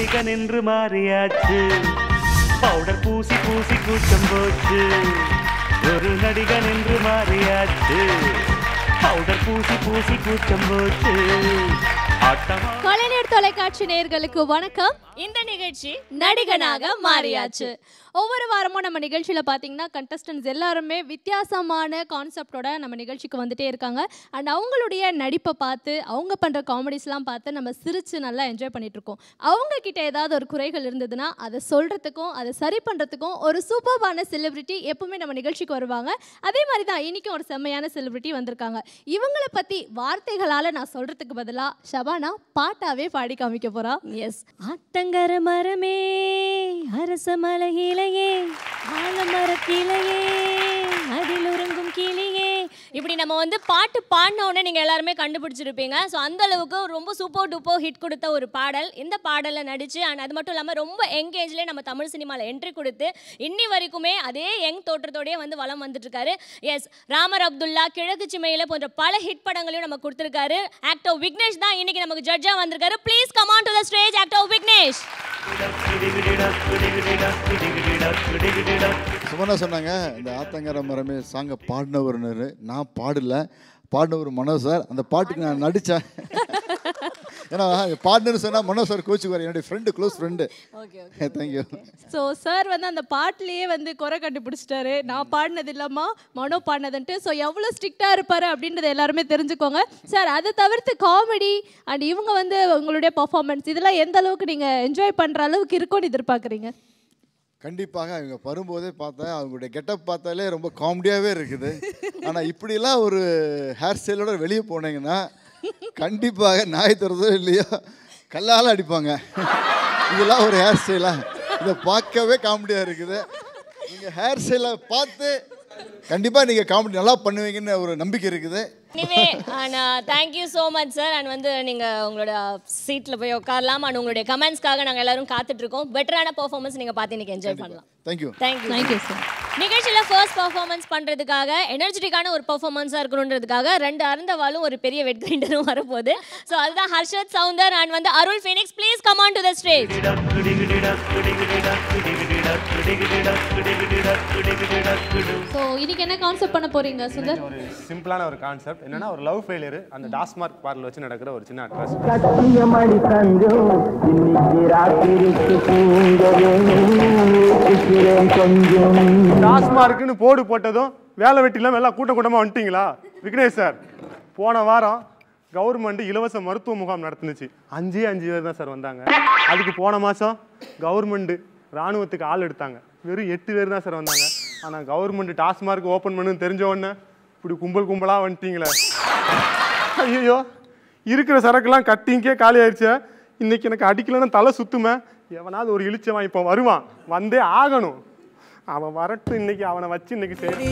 நடிகன் என்று மாறியாச்சு பவுடர் பூசி பூசி கூச்சம் போச்சு ஒரு நடிகன் என்று மாறியாச்சு பவுடர் பூசி பூசி கூச்சம் போச்சு ஆட்டமா கலைஞர் தொலைக்காட்சி நேயர்களுக்கு வணக்கம் இந்த நிகழ்ச்சி நடிகனாக மாறியாச்சு ஒவ்வொரு வாரமும் நம்ம நிகழ்ச்சியில் பார்த்தீங்கன்னா கண்டஸ்டன்ஸ் எல்லாருமே வித்தியாசமான கான்செப்டோட நம்ம நிகழ்ச்சிக்கு வந்துட்டே இருக்காங்க அண்ட் அவங்களுடைய நடிப்பை பார்த்து அவங்க பண்ணுற காமெடிஸ்லாம் பார்த்து நம்ம சிரித்து நல்லா என்ஜாய் பண்ணிட்டு இருக்கோம் அவங்க கிட்ட ஏதாவது ஒரு குறைகள் இருந்ததுன்னா அதை சொல்கிறதுக்கும் அதை சரி பண்ணுறதுக்கும் ஒரு சூப்பர்பான செலிபிரிட்டி எப்பவுமே நம்ம நிகழ்ச்சிக்கு வருவாங்க அதே மாதிரி தான் இன்றைக்கும் ஒரு செம்மையான செலிபிரிட்டி வந்திருக்காங்க இவங்கள பற்றி வார்த்தைகளால் நான் சொல்கிறதுக்கு பதிலாக ஷபானா பாட்டாவே பாடி காமிக்க போகிறா எஸ் ஆத்தங்கர மரமே அரச மலையிலையே ஆலமரத்திலையே அதில் உறங்கும் கிளியே இப்படி நம்ம வந்து பாட்டு பாடின உடனே நீங்கள் எல்லாருமே கண்டுபிடிச்சிருப்பீங்க ஸோ அந்த அளவுக்கு ரொம்ப சூப்பர் டூப்பர் ஹிட் கொடுத்த ஒரு பாடல் இந்த பாடலில் நடிச்சு அண்ட் அது மட்டும் இல்லாமல் ரொம்ப எங்கேஜ்லேயே நம்ம தமிழ் சினிமாவில் என்ட்ரி கொடுத்து இன்னி வரைக்குமே அதே யங் தோற்றத்தோடயே வந்து வலம் வந்துட்டு இருக்காரு எஸ் ராமர் அப்துல்லா கிழக்கு சிமையில போன்ற பல ஹிட் படங்களையும் நம்ம கொடுத்துருக்காரு ஆக்டர் விக்னேஷ் தான் இன்னைக்கு நமக்கு ஜட்ஜா வந்திருக்காரு please come on to the stage actor Vignesh Sumana சொன்னாங்க இந்த ஆத்தங்கர மரமே சாங்கை பாடினவர்னு நான் பாடல பாடினவர் மனோ சார் அந்த பாட்டுக்கு நான் நடித்தேன் ஏன்னா பாடினு சொன்னால் மனோ சார் கோச்சுக்குவார் என்னுடைய friend close friend thank you so sir வந்து அந்த பாட்டிலேயே வந்து குறை கண்டுபிடிச்சிட்டாரு நான் பாடினது இல்லாமா மனோ பாடினதுன்ட்டு ஸோ எவ்வளோ ஸ்ட்ரிக்டாக இருப்பாரு அப்படின்றத எல்லாருமே தெரிஞ்சுக்கோங்க சார் அதை தவிர்த்து காமெடி அண்ட் இவங்க வந்து உங்களுடைய பர்ஃபார்மன்ஸ் இதெல்லாம் எந்த அளவுக்கு நீங்கள் என்ஜாய் பண்ணுற அளவுக்கு இருக்கும்னு எதிர்பார்க்குறீங்க கண்டிப்பாக அவங்க வரும்போதே பார்த்தேன் அவங்களுடைய கெட்டப் பார்த்தாலே ரொம்ப காமெடியாகவே இருக்குது ஆனால் இப்படிலாம் ஒரு ஹேர் ஸ்டைலோட வெளியே போனீங்கன்னா கண்டிப்பாக நாய் துறதோ இல்லையோ கல்லால் அடிப்பாங்க இதெல்லாம் ஒரு ஹேர் ஸ்டைலா இதை பார்க்கவே காமெடியாக இருக்குது நீங்கள் ஹேர் ஸ்டைலை பார்த்து கண்டிப்பாக நீங்கள் காமெடி நல்லா பண்ணுவீங்கன்னு ஒரு நம்பிக்கை இருக்குது anyway and thank you so much sir and வந்து நீங்கள் உங்களோட சீட்டில் போய் உட்காரலாம் அண்ட் உங்களுடைய கமெண்ட்ஸ்க்காக நாங்கள் எல்லாரும் காத்துட்டு இருக்கோம் பெட்டரான பர்ஃபார்மன்ஸ் நீங்கள் பார்த்து இன்னைக்கு என்ஜாய் பண்ணலாம் தேங்க்யூ தேங்க்யூ தேங்க்யூ சார் நிகழ்ச்சியில் ஃபர்ஸ்ட் பர்ஃபார்மன்ஸ் பண்ணுறதுக்காக எனர்ஜெட்டிக்கான ஒரு பர்ஃபார்மன்ஸாக இருக்கணுன்றதுக்காக ரெண்டு அருந்தவாலும் ஒரு பெரிய வெட் கிரைண்டரும் வரப்போகுது ஸோ அதுதான் ஹர்ஷத் சவுந்தர் அண்ட் வந்து Arul Phoenix please come on to the stage so இன்னைக்கு என்ன கான்செப்ட் பண்ண போறீங்க சுந்தர் ஒரு சிம்பிளான ஒரு கான்செப்ட் என்னன்னா ஒரு லவ் ஃபெயிலியர் அந்த டாஸ்மார்க் பார்ல வச்சு நடக்கிற ஒரு சின்ன அட்ரஸ் சத்தியமடி தங்கம் இன்னைக்கு ராத்திரிக்கு தூங்கவே யோசிக்கிறேன் கொஞ்சம் டாஸ்மார்க்னு போர்டு போட்டதும் வேலை வெட்டி இல்லாமல் எல்லாம் கூட்ட கூட்டமாக வந்துட்டீங்களா விக்னேஷ் சார் போன வாரம் கவர்மெண்ட் இலவச மருத்துவ முகாம் நடத்துனுச்சு அஞ்சே அஞ்சு பேர் தான் சார் வந்தாங்க அதுக்கு போன மாதம் கவர்மெண்ட் ராணுவத்துக்கு ஆள் எடுத்தாங்க வெறும் எட்டு பேர் தான் சார் வந்தாங்க ஆனால் கவர்மெண்ட் டாஸ்மார்க் ஓப்பன் பண்ணுன்னு தெரிஞ்ச உடனே இப்படி கும்பல் கும்பலாக வந்துட்டீங்களே ஐயோ இருக்கிற சரக்குலாம் கட்டிங்கே காலி ஆயிடுச்சு இன்னைக்கு எனக்கு அடிக்கலைன்னா தலை சுத்துமே எவனாவது ஒரு இழிச்சவன் இப்போ வருவான் வந்தே ஆகணும் அவன் வரட்டும் இன்னைக்கு அவனை வச்சு இன்னைக்கு சரி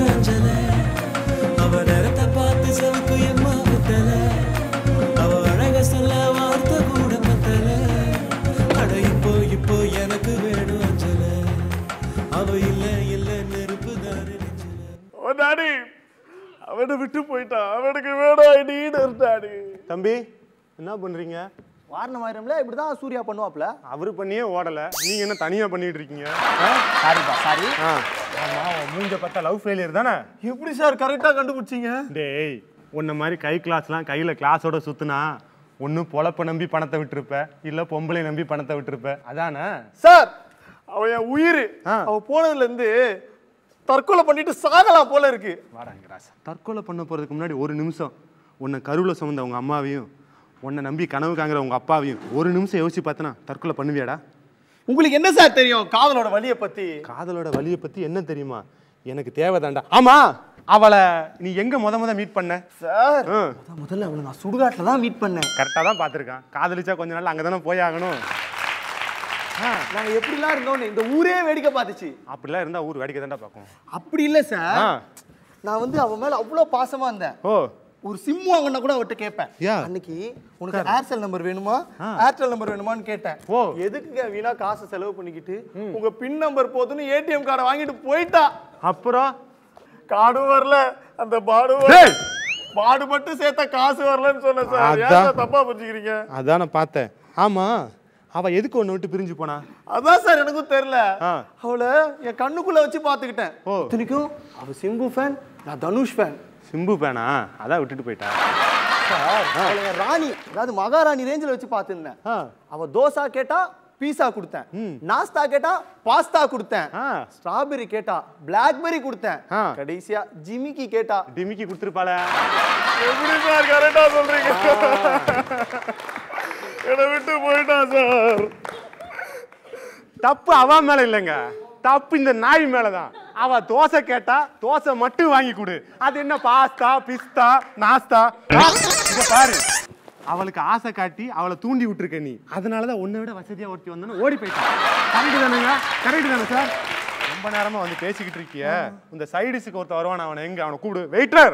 அவ நேரத்தை பார்த்து சவுக்கு எம்மா குத்தல அவ அழக சொல்ல வார்த்தை கூட பத்தல அட இப்போ இப்போ எனக்கு வேணும் அஞ்சல அவ இல்ல இல்ல நெருப்பு தாரு நெஞ்சில ஓ டாடி அவனை விட்டு போயிட்டான் அவனுக்கு வேணும் நீடு டாடி தம்பி என்ன பண்றீங்க வாரணம் ஆயிரம்ல இப்படிதான் சூர்யா பண்ணுவாப்ல அவரு பண்ணியே ஓடல நீங்க என்ன தனியா பண்ணிட்டு இருக்கீங்க சாரிப்பா சாரி ஆ ஆமா உன் மூஞ்ச பார்த்தா லவ் ஃபெயிலியர் தானே எப்படி சார் கரெக்டா கண்டுபிடிச்சீங்க டேய் உன்ன மாதிரி கை கிளாஸ்லாம் கையில் கிளாஸோட சுத்துனா ஒன்று பொழப்ப நம்பி பணத்தை விட்டுருப்ப இல்லை பொம்பளை நம்பி பணத்தை விட்டுருப்ப அதானே சார் அவன் என் உயிர் ஆ. அவ போனதுல இருந்து தற்கொலை பண்ணிட்டு சாகலாம் போல இருக்கு வாடாங்க ராசா தற்கொலை பண்ண போகிறதுக்கு முன்னாடி ஒரு நிமிஷம் உன்னை கருவில் சுமந்த உங்கள் அம்மாவையும் உன்னை நம்பி கனவு காங்கிற உங்கள் அப்பாவையும் ஒரு நிமிஷம் யோசிச்சு பார்த்தனா தற்கொலை பண்ணுவியாடா உங்களுக்கு என்ன சார் தெரியும் காதலோட வலியை பத்தி காதலோட வலியை பற்றி என்ன தெரியுமா எனக்கு தேவைதான்டா ஆமா அவளை நீ எங்க முத முத மீட் பண்ண சார் முதல்ல அவளை நான் சுடுகாட்டில் தான் மீட் பண்ணேன் கரெக்டாக தான் பார்த்துருக்கான் காதலிச்சா கொஞ்ச நாள் அங்கே தானே போய் ஆகணும் நாங்க எப்படிலாம் இருந்தோம்னு இந்த ஊரே வேடிக்கை பார்த்துச்சு அப்படிலாம் இருந்தால் ஊர் வேடிக்கை தான்டா பார்க்கும் அப்படி இல்ல சார் ஆ நான் வந்து அவன் மேல அவ்வளோ பாசமா இருந்தேன் ஓ ஒரு சிம் வாங்கினா கூட அவர்கிட்ட கேட்பேன் யா. அன்னைக்கு உனக்கு ஏர்செல் நம்பர் வேணுமா ஏர்டெல் நம்பர் வேணுமான்னு கேட்டேன் ஓ. எதுக்குங்க வீணா காசு செலவு பண்ணிக்கிட்டு உங்க பின் நம்பர் போதுன்னு ஏடிஎம் கார்டை வாங்கிட்டு போயிட்டா அப்புறம் கார்டும் வரல அந்த பாடும் டேய்! பாடுபட்டு சேர்த்த காசு வரலன்னு சொன்னேன் சார் ஏன் அதான். சார் தப்பா புரிஞ்சுக்கிறீங்க அதான் நான் பார்த்தேன் ஆமாம் அவ எதுக்கு ஒன்று விட்டு பிரிஞ்சு போனா அதான் சார் எனக்கும் தெரியல ஆ. அவளை என் கண்ணுக்குள்ள வச்சு பாத்துக்கிட்டேன் ஓ. இத்தனைக்கும் அவ சிம்பு ஃபேன் நான் தனுஷ் ஃபேன் சிம்பு பேனா அதான் விட்டுட்டு போயிட்டா சார் அவளை என் ராணி அதாவது மகாராணி ரேஞ்சில் வச்சு பார்த்துருந்தேன் ஆ. அவ தோசா கேட்டா பீஸா கொடுத்தேன் நாஸ்தா கேட்டா பாஸ்தா கொடுத்தேன் ஆ. ஸ்ட்ராபெரி கேட்டா பிளாக்பெரி கொடுத்தேன் ஆ. கடைசியா ஜிமிக்கி கேட்டா டிமிக்கி கொடுத்துருப்பாள எப்படி சார் கரெக்டா சொல்றீங்க என்னை விட்டு போயிட்டான் சார் தப்பு அவ மேல இல்லைங்க தப்பு இந்த நாய் மேலதான் அவ தோசை கேட்டா தோசை மட்டும் வாங்கி கொடு அது என்ன பாஸ்தா பிஸ்தா நாஸ்தா ஆ, இங்க பாரு அவளுக்கு ஆசை காட்டி அவளை தூண்டி விட்டுருக்க நீ அதனாலதான் உன்னை விட வசதியா ஒருத்தி வந்தானு ஓடி போயிட்டான் கரெக்ட் தானுங்க கரெக்ட் தானே சார் ரொம்ப நேரமா வந்து பேசிக்கிட்டு இருக்கிய இந்த சைடிஸுக்கு ஒருத்தன் வருவான் அவனை எங்க அவனை கூப்பிடு வெயிட்டர்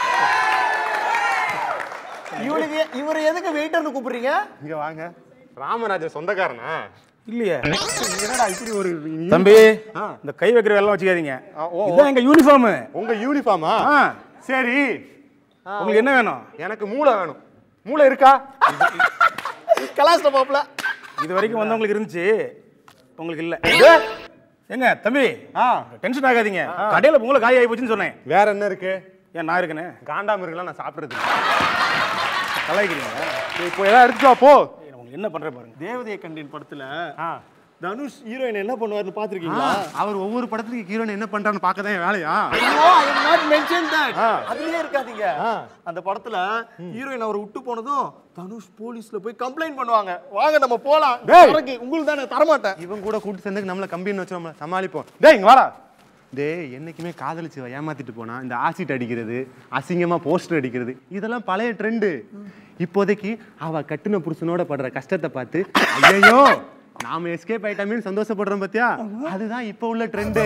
இவனுக்கு இவரை எதுக்கு வெயிட்டர்னு கூப்பிடுறீங்க இங்க வாங்க ராமராஜர் சொந்தக்காரனா இல்லையே என்னடா இப்படி ஒரு தம்பி ஆ. இந்த கை வைக்கிற வேலை வச்சுக்காதீங்க ஆ, ஓ, ஓ. இதான் எங்க யூனிஃபார்ம் உங்க யூனிஃபார்மா ஆ. சரி உங்களுக்கு என்ன வேணும் எனக்கு மூளை வேணும் மூளை இருக்கா கலாஸ்ல பாப்பல இது வரைக்கும் வந்தவங்களுக்கு இருந்துச்சு உங்களுக்கு இல்ல ஏ, ஏங்க தம்பி ஆ, டென்ஷன் ஆகாதீங்க கடையில உங்களை காய் ஆகி போச்சுன்னு சொன்னேன் வேற என்ன இருக்கு ஏன் நான் இருக்கேனே காண்டாம இருக்கலாம் நான் சாப்பிடுறது இல்ல. கலாய்க்கிறீங்க இப்போ ஏதாவது எடுத்துட்டு வா, போ ஏய், உங்களுக்கு என்ன பண்றேன் பாருங்க தேவதைய கண்டேன் படத்துல ஆ. தனுஷ் ஹீரோயின் என்ன பண்ணுவாருன்னு ஆ, பாத்திருக்கீங்களா அவர் ஒவ்வொரு படத்துக்கு ஹீரோயின் என்ன பண்றான்னு பார்க்க தான் என் வேலையா ஐயோ I am not mention that ஆ. அதுலயே இருக்காதீங்க ஆ. அந்த படத்துல ஹீரோயின் அவர் விட்டு போனதும் தனுஷ் போலீஸ்ல போய் கம்ப்ளைண்ட் பண்ணுவாங்க வாங்க நம்ம போலாம் டேய். சரக்கு உங்களுக்கு தானே தரமாட்டேன் இவன் கூட கூட்டு சேர்ந்து நம்மள கம்பின்னு வச்சு நம்மள சமாளிப்போம் டேய் இங்க வாடா டேய் என்னைக்குமே காதலிச்சு ஏமாத்திட்டு போனா இந்த ஆசிட் அடிக்கிறது அசிங்கமா போஸ்டர் அடிக்கிறது இதெல்லாம் பழைய ட்ரெண்டு இப்போதைக்கு அவ கட்டுன புருஷனோட படுற கஷ்டத்தை பார்த்து ஐயோ நாம எஸ்கேப் ஆயிட்டோமேன்னு சந்தோஷப்படுறோம் பாத்தியா அதுதான் இப்போ உள்ள ட்ரெண்டு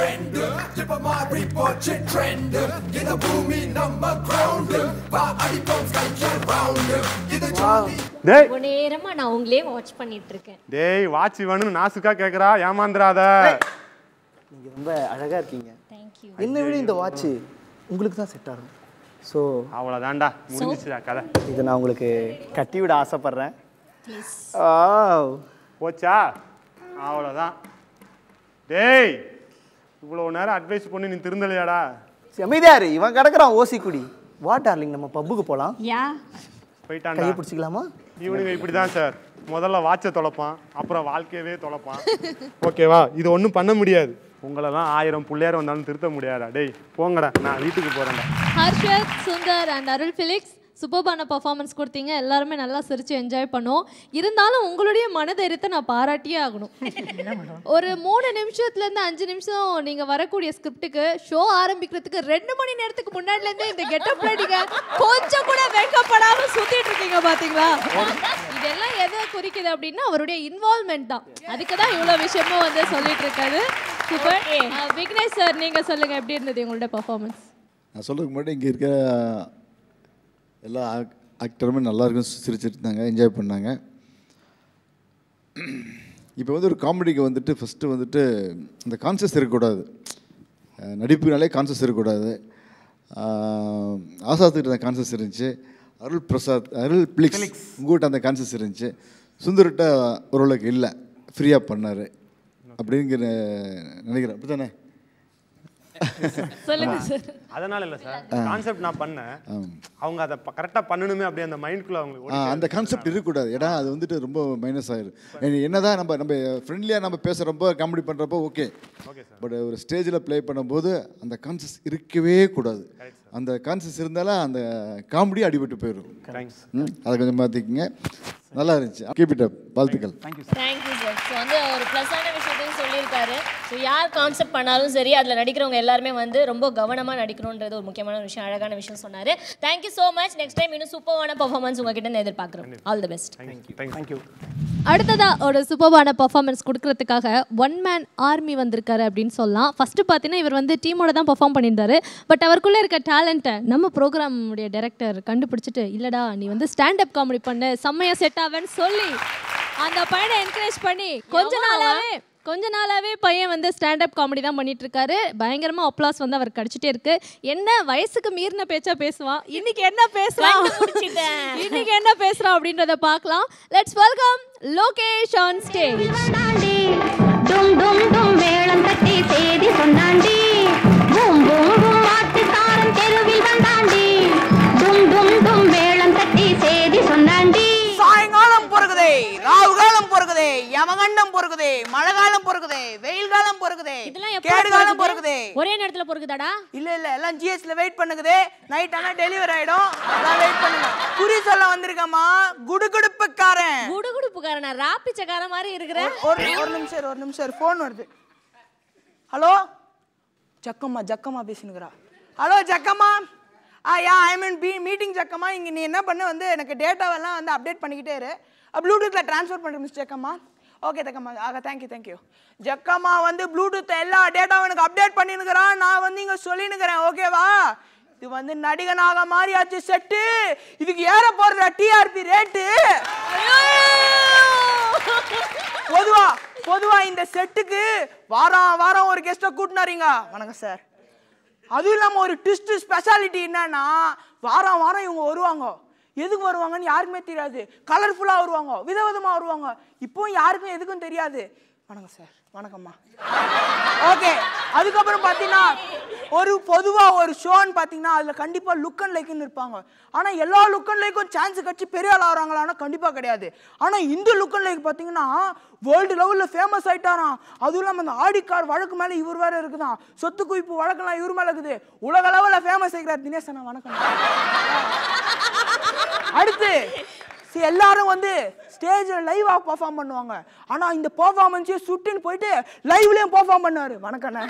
டேய் ரொம்ப நேரமா நான் உங்களே வாட்ச் பண்ணிட்டு இருக்கேன் டேய் வாட்ச் வேணும்னு நாசுக்கா கேக்குறா ஏமாந்துராத நீங்க ரொம்ப அழகா இருக்கீங்க தேங்க்யூ என்னை விட இந்த வாட்ச் உங்களுக்கு தான் செட் ஆகும் ஸோ அவ்வளவுதான்டா முடிஞ்சிச்சுடா கதை இதை நான் உங்களுக்கு கட்டி விட ஆசைப்படுறேன் ப்ளீஸ் போச்சா அவ்வளோதான் டேய் இவ்வளோ நேரம் அட்வைஸ் பண்ணி நீ திருந்தலையாடா அமைதியாரு இவன் கிடக்குறான் ஓசி குடி வா டார்லிங் நம்ம பப்புக்கு போலாம் யா போயிட்டான்டா கையை பிடிச்சிக்கலாமா இவனுங்க இப்படி தான் சார் முதல்ல வாட்சை தொலைப்பான் அப்புறம் வாழ்க்கையவே தொலைப்பான் ஓகேவா இது ஒன்றும் பண்ண முடியாது உங்களெல்லாம் ஆயிரம் பிள்ளையார் வந்தாலும் திருத்த முடியாதா டேய் போங்கடா நான் வீட்டுக்கு போகிறேன்டா ஹர்ஷத் சுந்தர் அண்ட் அருள் ஃபிலிக்ஸ் சூப்பர்பான பர்ஃபார்மன்ஸ் கொடுத்தீங்க எல்லாருமே நல்லா சிரிச்சு என்ஜாய் பண்ணோம் இருந்தாலும் உங்களுடைய மனதைரியத்தை நான் பாராட்டியே ஆகணும் ஒரு மூணு நிமிஷத்துலேருந்து அஞ்சு நிமிஷம் நீங்கள் வரக்கூடிய ஸ்கிரிப்டுக்கு ஷோ ஆரம்பிக்கிறதுக்கு ரெண்டு மணி நேரத்துக்கு முன்னாடிலேருந்தே இந்த கெட்டப்ல நீங்கள் கொஞ்சம் கூட வெக்கப்படாமல் சுற்றிட்டு இருக்கீங்க பார்த்தீங்களா இதெல்லாம் எதை குறிக்குது அப்படின்னா அவருடைய இன்வால்மெண்ட் தான் அதுக்கு தான் இவ்வளோ விஷயமும் வந்து சொல்லிட்டு இருக்காரு சூப்பர் விக்னேஷ் சார் நீங்கள் சொல்லுங்கள் எப்படி இருந்தது உங்களோட பர்ஃபார்மன்ஸ் நான் சொல்கிறதுக்கு முன்னாடி இங்கே இருக்க எல்லா ஆக்டருமே நல்லா இருக்கும் சிரிச்சிட்டு இருந்தாங்க என்ஜாய் பண்ணாங்க இப்போ வந்து ஒரு காமெடிக்கு வந்துட்டு ஃபஸ்ட்டு வந்துட்டு இந்த கான்சியஸ் இருக்கக்கூடாது அஹ் நடிப்புனாலே கான்சியஸ் இருக்கக்கூடாது ஆஹ் ஆசாத்துக்கிட்ட அந்த கான்சியஸ் இருந்துச்சு அருள் பிரசாத் அருள் பிளிக்ஸ் உங்கள்கிட்ட அந்த கான்சியஸ் இருந்துச்சு சுந்தர்கிட்ட ஓரளவுக்கு இல்லை ஃப்ரீயாக பண்ணார் அப்படிங்கிற நினைக்கிறேன் அப்படி தானே சொல்லுங்க சார் அதனால இல்லை சார் கான்செப்ட் நான் பண்ணேன் அவங்க அதை கரெக்டாக பண்ணணுமே அப்படியே அந்த மைண்ட்குள்ளே அவங்களுக்கு ஆ, ஓடிட்டே அந்த கான்செப்ட் இருக்கக்கூடாது ஏன்னா அது வந்துட்டு ரொம்ப மைனஸ் ஆயிடும் என்னதான் நம்ம நம்ம ஃப்ரெண்ட்லியாக நம்ம பேசுகிறப்போ காமெடி பண்ணுறப்போ ஓகே பட் ஒரு ஸ்டேஜில் ப்ளே பண்ணும்போது அந்த கான்சஸ் இருக்கவே கூடாது அந்த கான்சஸ் இருந்தாலும் அந்த காமெடி அடிபட்டு போயிடும் தேங்க்ஸ் ம் அதை கொஞ்சம் மாற்றிக்கிங்க நல்லா இருந்துச்சு கீப் இட் அப் வாழ்த்துக்கள் தேங்க்யூ சார் ஸோ வந்து ஒரு ப்ளஸ்ஸான விஷயத்தையும் சொல்லியிருக்காரு ஸோ யார் கான்செப்ட் பண்ணாலும் சரி அதில் நடிக்கிறவங்க எல்லாருமே வந்து ரொம்ப கவனமாக நடிக்கணுன்றது ஒரு முக்கியமான விஷயம் அழகான விஷயம் சொன்னார் thank you so much next time இன்னும் சூப்பரான பர்ஃபார்மன்ஸ் உங்ககிட்ட இருந்து எதிர்பார்க்குறோம் all the best thank you thank you அடுத்ததா ஒரு சூப்பர்பான பர்ஃபார்மன்ஸ் கொடுக்கறதுக்காக ஒன் மேன் ஆர்மி வந்திருக்காரு அப்படின்னு சொல்லலாம் ஃபர்ஸ்ட் பார்த்தீங்கன்னா இவர் வந்து டீமோட தான் பெர்ஃபார்ம் பண்ணியிருந்தாரு பட் அவருக்குள்ளே இருக்க டேலண்ட்டை நம்ம ப்ரோக்ராம் உடைய டைரக்டர் கண்டுபிடிச்சிட்டு இல்லடா நீ வந்து ஸ்டாண்டப் காமெடி பண்ணு செம்மையா செட் ஆவேன்னு சொல்லி அந்த பையனை என்கரேஜ் பண்ணி கொஞ்ச நாளாவே கொஞ்ச நாளாவே பையன் வந்து ஸ்டாண்டப் காமெடி தான் பண்ணிட்டு இருக்காரு பயங்கரமா அப்ளாஸ் வந்து அவர் கிடைச்சிட்டே இருக்கு என்ன வயசுக்கு மீறின பேச்சா பேசுவான் இன்னைக்கு என்ன பேசுறான் இன்னைக்கு என்ன பேசுறான் அப்படின்றத பார்க்கலாம் let's welcome Lokesh on stage டும் டும் டும் மேளம் தட்டி செய்தி சொன்னாண்டி பூம் பூம் பூம் மாட்டுக்காரன் தெருவில் வந்தாண்டி டும் டும் டும் மேளம் தட்டி செய்தி சொன்னாண்டி சாயங்காலம் பொறுக்குதே ராவு காலம் பொறுக்குதே யமகண்டம் பொறுக்குதே மழை காலம் பொறுக்குதே வெயில் காலம் பொறுக்குதே இதெல்லாம் எப்ப கேடு காலம் பொறுக்குது? பொறுக்குதே ஒரே நேரத்துல பொறுக்குதாடா இல்ல இல்ல எல்லாம் ஜிஎஸ்ல வெயிட் பண்ணுகுதே நைட் ஆனா டெலிவரி ஆயிடும் அதான் வெயிட் பண்ணுங்க குறி சொல்ல வந்திருக்கம்மா குடுகுடுப்புக்காரன் குடுகுடுப்புக்காரனா ராப்பிச்சக்கார மாதிரி இருக்கிற ஒரு ஒரு நிமிஷம் இரு, ஒரு நிமிஷம் இரு, ஃபோன் வருது ஹலோ ஜக்கம்மா ஜக்கம்மா பேசினுக்கிறா hello Jakkamma ah yeah I mean be meeting Jakkamma இங்கே நீ என்ன பண்ணு வந்து எனக்கு டேட்டாவெல்லாம் வந்து அப்டேட் பண்ணிக்கிட்டே இரு ப்ளூடூத்தில் ட்ரான்ஸ்ஃபர் பண்ணுற மிஸ் ஜக்கம்மா ஓகே தக்கம்மா ஆக தேங்க்யூ தேங்க்யூ ஜக்கம்மா வந்து ப்ளூடூத் எல்லா டேட்டாவும் எனக்கு அப்டேட் பண்ணினுக்கிறான் நான் வந்து இங்கே சொல்லினுக்கிறேன் ஓகேவா இது வந்து நடிகனாக மாறியாச்சு செட்டு இதுக்கு ஏற போடுற டிஆர்பி ரேட்டு பொதுவா பொதுவா இந்த செட்டுக்கு வாரம் வாரம் ஒரு கெஸ்ட்டை கூட்டினாரீங்க வணக்கம் சார் அதுவும் இல்லாமல் ஒரு ட்விஸ்ட் ஸ்பெஷாலிட்டி என்னன்னா வாரம் வாரம் இவங்க வருவாங்க எதுக்கு வருவாங்கன்னு யாருக்குமே தெரியாது கலர்ஃபுல்லாக வருவாங்க விதவிதமாக வருவாங்க இப்போவும் யாருக்கும் எதுக்கும் தெரியாது வணக்கம் சார் வணக்கம்மா ஓகே அதுக்கப்புறம் பார்த்தீங்கன்னா ஒரு பொதுவாக ஒரு ஷோன்னு பார்த்தீங்கன்னா அதில் கண்டிப்பாக லுக் அண்ட் லைக்குன்னு இருப்பாங்க ஆனால் எல்லா லுக் அண்ட் லைக்கும் சான்ஸ் கட்சி பெரிய ஆள் ஆகிறாங்களான்னா கண்டிப்பாக கிடையாது ஆனால் இந்த லுக் அண்ட் லைக் பார்த்தீங்கன்னா வேர்ல்டு லெவலில் ஃபேமஸ் ஆயிட்டாராம் அதுவும் இல்லாமல் அந்த ஆடிக்கார் வழக்கு மேலே இவர் வேற இருக்குதான் சொத்து குவிப்பு வழக்கெல்லாம் இவர் மேலே இருக்குது உலக லெவலில் ஃபேமஸ் ஆகிறார் தினேஷ் அண்ணா வணக்கம் அடுத்து see, எல்லாரும் வந்து ஸ்டேஜில் லைவாக பெர்ஃபார்ம் பண்ணுவாங்க ஆனால் இந்த பெர்ஃபார்மன்ஸையும் சுட்டின்னு போயிட்டு லைவ்லேயும் பெர்ஃபார்ம் பண்ணுவார் வணக்கண்ணே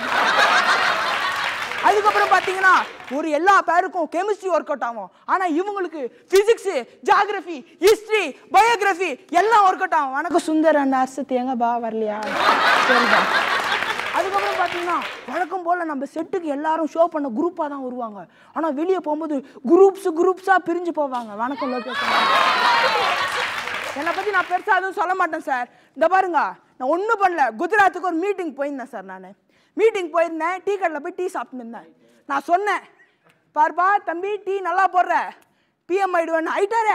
அதுக்கப்புறம் பார்த்தீங்கன்னா ஒரு எல்லா பேருக்கும் கெமிஸ்ட்ரி ஒர்க் அவுட் ஆகும் ஆனால் இவங்களுக்கு ஃபிசிக்ஸு ஜாகிரஃபி ஹிஸ்ட்ரி பயோகிராஃபி எல்லாம் ஒர்க் அவுட் ஆகும் வணக்கம் சுந்தர் அந்த அர்த்தத்து எங்க பா வரலையா சரிதா அதுக்கப்புறம் பார்த்தீங்கன்னா வழக்கம் போல் நம்ம செட்டுக்கு எல்லாரும் ஷோ பண்ண குரூப்பாக தான் வருவாங்க ஆனால் வெளியே போகும்போது குரூப்ஸ் குரூப்ஸாக பிரிஞ்சு போவாங்க வணக்கம் லோகேஷ் என்னை பற்றி நான் பெருசாக எதுவும் சொல்ல மாட்டேன் சார் இந்த பாருங்க நான் ஒன்றும் பண்ணல குஜராத்துக்கு ஒரு மீட்டிங் போயிருந்தேன் சார் நான் மீட்டிங் போயிருந்தேன் டீ கடையில் போய் டீ சாப்பிட்டு இருந்தேன் நான் சொன்னேன் பாருப்பா தம்பி டீ நல்லா போடுற பிஎம் ஆயிடுவேன்னு ஆயிட்டாரே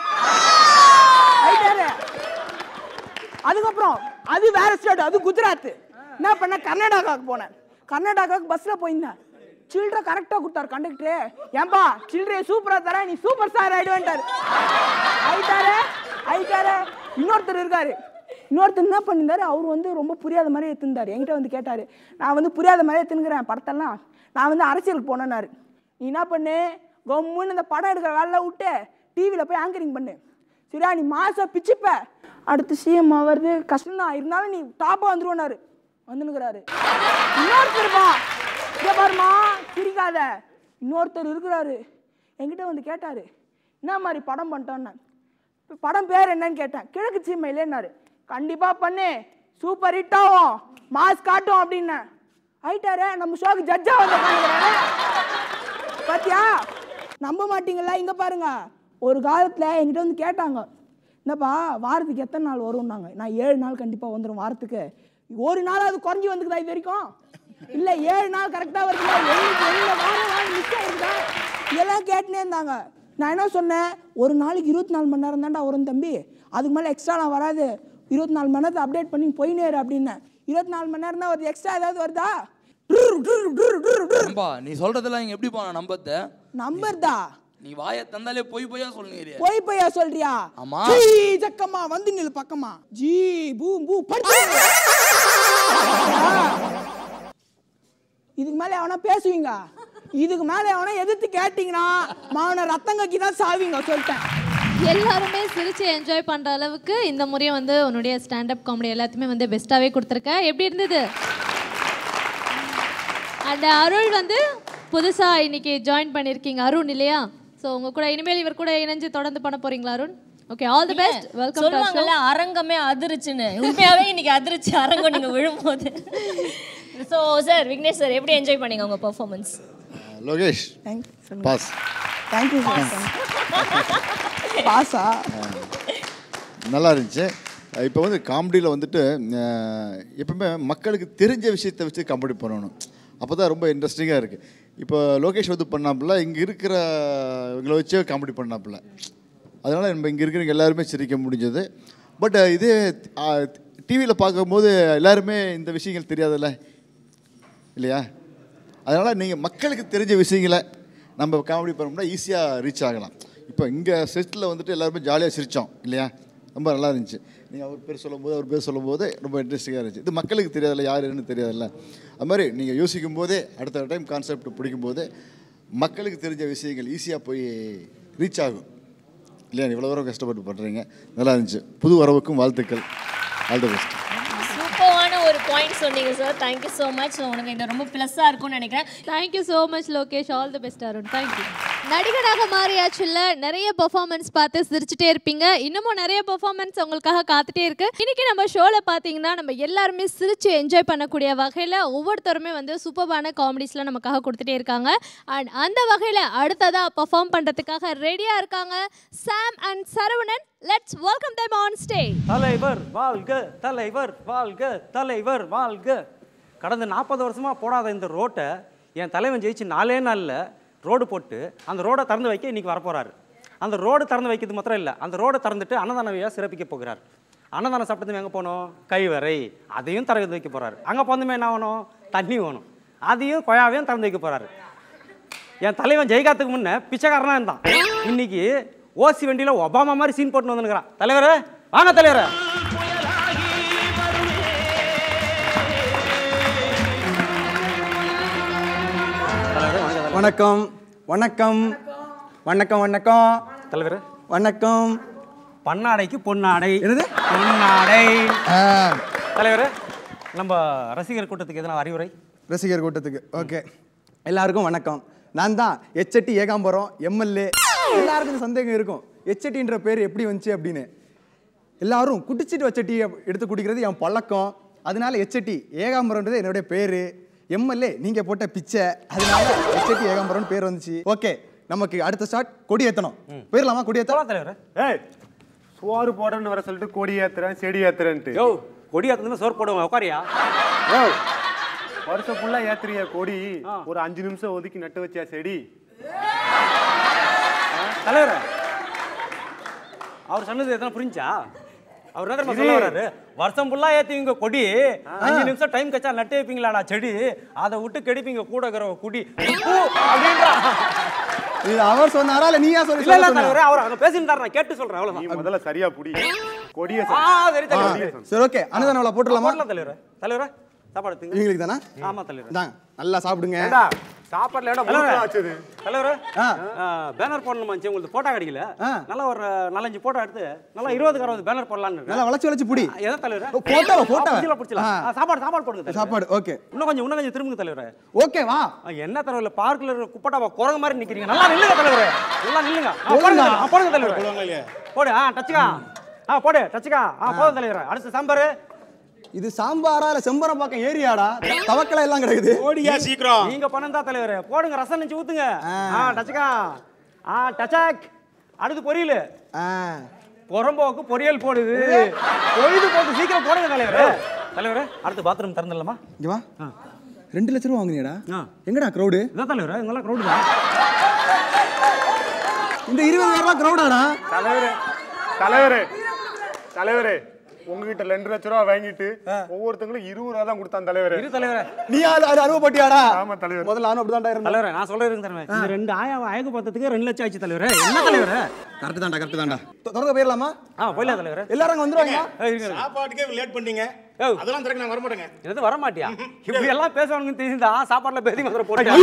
ஆயிட்டாரே அதுக்கப்புறம் அது வேற ஸ்டேட் அது குஜராத் என்ன பண்ண கர்நாடகாவுக்கு போனேன் கர்நாடகாவுக்கு பஸ்ஸில் போயிருந்தேன் சில்லறை கரெக்டாக கொடுத்தாரு கண்டக்டரு ஏன்பா சில்லறையை சூப்பராக தரேன் நீ சூப்பர் ஸ்டார் ஆயிடுவேன்ட்டாரு ஆயிட்டாரு ஆயிட்டாரு இன்னொருத்தர் இருக்காரு இன்னொருத்தர் என்ன பண்ணியிருந்தாரு அவர் வந்து ரொம்ப புரியாத மாதிரி எடுத்திருந்தாரு என்கிட்ட வந்து கேட்டார் நான் வந்து புரியாத மாதிரி எடுத்துனுக்கிறேன் படத்தெல்லாம் நான் வந்து அரசியலுக்கு போனேன்னாரு நீ என்ன பண்ணு கம்முன்னு இந்த படம் எடுக்கிற வேலை விட்டு டிவியில் போய் ஆங்கரிங் பண்ணு சரியா நீ மாசம் பிச்சுப்ப அடுத்து சிஎம் ஆகிறது கஷ்டம்தான் இருந்தாலும் நீ டாப்பாக வந்துருவோனாரு வந்துனுக்குறாரு இன்னொருத்தருப்பா இங்கே பாருமா சிரிக்காத இன்னொருத்தர் இருக்கிறாரு என்கிட்ட வந்து கேட்டார் என்ன மாதிரி படம் பண்ணிட்டோன்னு இப்ப படம் பேர் என்னன்னு கேட்டேன் கிழக்கு சீமையிலேன்னாரு கண்டிப்பாக பண்ணு சூப்பர் ஹிட் ஆகும் மாஸ் காட்டும் அப்படின்னேன் ஆயிட்டாரே நம்ம ஷோக்கு ஜட்ஜா வந்து உட்காந்துக்கிறாரு பாத்தியா நம்ப மாட்டீங்களா இங்க பாருங்க ஒரு காலத்துல என்கிட்ட வந்து கேட்டாங்க என்னப்பா வாரத்துக்கு எத்தனை நாள் வரும்னாங்க நான் ஏழு நாள் கண்டிப்பா வந்துடும் வாரத்துக்கு ஒரு நாள் அது குறைஞ்சி வந்துக்குதா இது வரைக்கும் இல்ல ஏழு நாள் கரெக்டா வருதுல என்னைக்கு எந்த வாரம் நாள் மிஸ் ஆயிருக்குதா இதெல்லாம் கேட்டுனே இருந்தாங்க நான் என்ன சொன்னேன் ஒரு நாளைக்கு இருபத்தி நாலு மணி நேரம் தான்டா வரும் தம்பி அதுக்கு மேலே எக்ஸ்ட்ராலாம் வராது இருபத்தி நாலு மணி நேரத்தை அப்டேட் பண்ணி போயினே இரு அப்படின்னேன் இருபத்தி நாலு மணி நேரம் தான் வருது எக்ஸ்ட்ரா ஏதாவது வருதா நம்பா நீ சொல்றதெல்லாம் இங்க எப்படி போன நம்பத்த நம்பர் தான் நீ வாயை தந்தாலே பொய் பொய்யா சொல்லுங்க போய் போயா சொல்றியா ஆமா. ஜீ ஜக்கம்மா வந்து நில்லு பக்கமா ஜீ பூம் பூ படிச்சு இதுக்கு மேல எவனா பேசுவீங்க இதுக்கு மேல எவனா எதிர்த்து கேட்டீங்கன்னா மாவன ரத்தம் கக்கி தான் சாவீங்க சொல்லிட்டேன் எல்லாருமே சிரிச்சு என்ஜாய் பண்ற அளவுக்கு இந்த முறையும் வந்து உன்னுடைய ஸ்டாண்டப் காமெடி எல்லாத்தையுமே வந்து பெஸ்ட்டாவே கொடுத்துருக்க எப்படி இருந்தது அண்ட் அருள் வந்து புதுசா இன்னைக்கு ஜாயின் பண்ணிருக்கீங்க அருண் இல்லையா ஸோ உங்க கூட இனிமேல் இவர் கூட இணைஞ்சு தொடர்ந்து பண்ண போறீங்களா Arun okay all the best welcome சொல்லுவாங்கல்ல அரங்கமே அதிருச்சுன்னு உண்மையாவே இன்னைக்கு அதிருச்சு அரங்கம் நீங்க விழும்போது ஸோ சார் விக்னேஷ் சார் எப்படி என்ஜாய் பண்ணீங்க உங்க performance Lokesh boss thank you sir பாஸா நல்லா இருந்துச்சு இப்போ வந்து காமெடியில் வந்துட்டு அஹ், எப்பவுமே மக்களுக்கு தெரிஞ்ச விஷயத்தை வச்சு காமெடி பண்ணணும் அப்போ தான் ரொம்ப இன்ட்ரெஸ்டிங்காக இருக்குது இப்போ லோகேஷ் வந்து பண்ணாப்புல இங்கே இருக்கிற இவங்களை வச்சே காமெடி பண்ணாப்புல அதனால் நம்ம இங்கே இருக்கிறவங்க எல்லாருமே சிரிக்க முடிஞ்சது பட் இதே டிவியில் பார்க்கும்போது எல்லாருமே இந்த விஷயங்கள் தெரியாதுல்ல இல்லையா அதனால் நீங்கள் மக்களுக்கு தெரிஞ்ச விஷயங்களை நம்ம காமெடி பண்ணோம்னா ஈஸியாக ரீச் ஆகலாம் இப்போ இங்கே செட்டில் வந்துட்டு எல்லாருமே ஜாலியாக சிரித்தோம் இல்லையா ரொம்ப நல்லா இருந்துச்சு நீங்கள் அவர் பேர் சொல்லும்போது அவர் பேர் சொல்லும்போது ரொம்ப இன்ட்ரெஸ்டிங்காக இருந்துச்சு இது மக்களுக்கு தெரியாதுல்ல யார் என்னன்னு தெரியாதுல்ல அது மாதிரி நீங்கள் யோசிக்கும் போதே அடுத்த டைம் கான்செப்ட் பிடிக்கும் போது மக்களுக்கு தெரிஞ்ச விஷயங்கள் ஈஸியாக போய் ரீச் ஆகும் இல்லையா இவ்வளோ தூரம் கஷ்டப்பட்டு பண்ணுறீங்க நல்லா இருந்துச்சு புது வரவுக்கும் வாழ்த்துக்கள் ஆல் த பெஸ்ட் சூப்பரான ஒரு பாயிண்ட் சொன்னீங்க சார் தேங்க்யூ ஸோ மச் உனக்கு இது ரொம்ப ப்ளஸ்ஸாக இருக்கும்னு நினைக்கிறேன் thank you so much Lokesh all the best Arun thank you நடிகராக மாறியாச்சுல்ல நிறைய பெர்ஃபார்மன்ஸ் பார்த்து சிரிச்சுட்டே இருப்பீங்க இன்னமும் நிறைய பெர்ஃபார்மன்ஸ் உங்களுக்காக காத்துட்டே இருக்கு இன்னைக்கு நம்ம ஷோல பார்த்தீங்கன்னா நம்ம எல்லாருமே சிரிச்சு என்ஜாய் பண்ணக்கூடிய வகையில் ஒவ்வொருத்தருமே வந்து சூப்பர்பான காமெடிஸ்லாம் நமக்காக கொடுத்துட்டே இருக்காங்க அண்ட் அந்த வகையில் அடுத்ததாக பெர்ஃபார்ம் பண்ணுறதுக்காக ரெடியாக இருக்காங்க Sam and Saravanan let's welcome them on stage தலைவர் வாழ்க தலைவர் வாழ்க தலைவர் வாழ்க கடந்த நாற்பது வருஷமா போடாத இந்த ரோட்டை என் தலைவன் ஜெயிச்சு நாலே நாளில் ரோடு போட்டு அந்த ரோடை திறந்து வைக்க இன்னைக்கு வரப்போறாரு அந்த ரோடு திறந்து வைக்கிறது மாத்திரம் இல்லை அந்த ரோடை திறந்துட்டு அன்னதானவையாக சிறப்பிக்க போகிறார் அன்னதானம் சாப்பிட்டதுமே எங்கே போகணும் கைவரை அதையும் திறந்து வைக்க போறாரு அங்கே போனதுமே என்ன ஆகணும் தண்ணி வேணும் அதையும் கொயாவையும் திறந்து வைக்க போறாரு என் தலைவன் ஜெயகாத்துக்கு முன்ன பிச்சைக்காரனா இருந்தான் இன்னைக்கு ஓசி வண்டியில ஒபாமா மாதிரி சீன் போட்டு வந்துருக்கிறான் தலைவரே வாங்க தலைவரே வணக்கம் வணக்கம் வணக்கம் வணக்கம் தலைவர் வணக்கம் பன்னாடைக்கு பொன்னாடை என்னது பொன்னாடை தலைவர் நம்ம ரசிகர் கூட்டத்துக்கு எதனா அறிவுரை ரசிகர் கூட்டத்துக்கு ஓகே எல்லாருக்கும் வணக்கம் நான் தான் எச்எட்டி ஏகாம்பரம் எம்எல்ஏ எல்லாருக்கும் இந்த சந்தேகம் இருக்கும் எச்எட்டின்ற பேர் எப்படி வந்துச்சு அப்படின்னு எல்லாரும் குடிச்சிட்டு வச்ச டீ எடுத்து குடிக்கிறது என் பழக்கம் அதனால எச்எட்டி ஏகாம்பரம்ன்றது என்னுடைய பேர் எம்எல்ஏ நீங்க போட்ட பிச்சை அதனால எச்எட்டி ஏகாம்பரம்னு பேர் வந்துச்சு ஓகே நமக்கு அடுத்த ஸ்டார்ட் கொடி ஏத்தணும் போயிடலாமா கொடி ஏத்தலாம் தலைவர் ஏய் சோறு போடன்னு வர சொல்லிட்டு கொடி ஏத்துறேன் செடி ஏத்துறேன்ட்டு யோ கொடி ஏத்துனா சோறு போடுவோம் உட்காரியா யோ வருஷம் ஃபுல்லா ஏத்துறிய கொடி ஒரு அஞ்சு நிமிஷம் ஒதுக்கி நட்டு வச்சியா செடி தலைவர் அவர் சொன்னது எதனா புரிஞ்சா அவர் என்ன தெரியுமா இது- சொல்ல வர்றாரு வருஷம் ஃபுல்லா ஏத்துவீங்க கொடி அஞ்சு நிமிஷம் டைம் கச்சா நட்டு வைப்பீங்களாடா செடி அதை விட்டு கெடுப்பீங்க கூட இருக்கிற குடி பூ அப்படின்றா இது அவர் சொன்னாரா இல்ல நீயா சொல்லி இல்ல இல்ல சொல்ல தலைவர் அவர் அங்க பேசிட்டாரு நான் கேட்டு சொல்றேன் நீ அவ்வளவுதான் முதல்ல சரியா புடி கொடிய ஆ சரி தலைவர் சரி ஓகே அன்னதானம் போட்டுடலாமா போடலாம் தலைவர் தலைவர் சாப்பாடு எடுத்துங்க இவங்களுக்கு தானே ஆமா தலைவர் இந்தாங்க நல்லா சாப்பிடுங்க ஏண்டா சாப்பாடுல ஏடா முழுக்க ஆச்சுது தலைவர் ஆ. பேனர் போடணுமா உங்களுக்கு போட்டோ கிடைக்கல ஆ. நல்லா ஒரு நாலஞ்சு போட்டோ எடுத்து நல்லா இருபதுக்கு அறுபது பேனர் போடலாம்னு இருக்கேன். நல்லா வளைச்சு வளைச்சு புடி எதை தலைவர் ஓ, போட்டோவா, போட்டோவா? பிடிச்சலாம் பிடிச்சலாம் ஆ. ஆ, சாப்பாடு சாப்பாடு போடுங்க தலைவரே. சாப்பாடு ஓகே இன்னும் கொஞ்சம் இன்னும் கொஞ்சம் திரும்புங்க தலைவர் ஓகே வா என்ன தலைவர் பார்க்ல இருக்கிற குப்பட்டாவா குரங்கு மாதிரி நிக்கிறீங்க நல்லா நில்லுங்க தலைவர் நல்லா நில்லுங்க ஆ, போடுங்க போடுங்க. தலைவர். ஆ, போடுங்க தலைவர் போடு ஆ டச்சுக்கா ஆ போடு டச்சுக்கா ஆ போதும் தலைவர் அடுத்து சாம்பார் இது சாம்பாரா இல்ல செம்பரம்பாக்கம் ஏரியாடா தவக்கலை எல்லாம் கிடக்குது ஓடியா சீக்கிரம் நீங்க பணம் தான் தலைவர் போடுங்க ரசம் நினைச்சு ஊத்துங்க ஆ டச்சுக்கா ஆ டச்சாக் அடுத்து பொரியல் ஆ, புறம்போக்கு பொரியல் போடுது பொழுது போட்டு சீக்கிரம் போடுங்க தலைவர் தலைவர் அடுத்து பாத்ரூம் திறந்துடலாமா இங்க வா ரெண்டு லட்ச ரூபா வாங்குனியாடா ஆ. எங்கடா க்ரௌடு இதான் தலைவர் இங்கெல்லாம் க்ரௌடு தான் இந்த இருபது பேர்லாம் க்ரௌடாடா தலைவரே தலைவரே தலைவரே உங்ககிட்ட ரெண்டு லட்ச ரூபா வாங்கிட்டு ஒவ்வொருத்தங்களும் இருபது ரூபா தான் கொடுத்தான் தலைவரே இரு தலைவர் நீ அது அது அனுபவப்பட்டியாடா ஆமா தலைவர் முதல்ல நானும் அப்படிதான்டா இருந்தேன் தலைவர் நான் சொல்றேன் தலைவர் இந்த ரெண்டு ஆயா அழகு பார்த்ததுக்கு ரெண்டு லட்சம் ஆச்சு தலைவர் என்ன தலைவர் கரெக்ட் தான்டா கரெக்ட் தான்டா திறக்க போயிடலாமா ஆ போயிடலாம் தலைவர் எல்லாரும் அங்க வந்துருவாங்க ஏய், இருங்க, இருங்க. சாப்பாட்டுக்கே லேட் பண்ணீங்க யோ. அதெல்லாம் திறக்க நான் வர மாட்டேங்க என்னது வர மாட்டியா இப்படி எல்லாம் பேசுவானுங்க தெரியுதா சாப்பாடுல பேசி மாத்திரம் போட்டு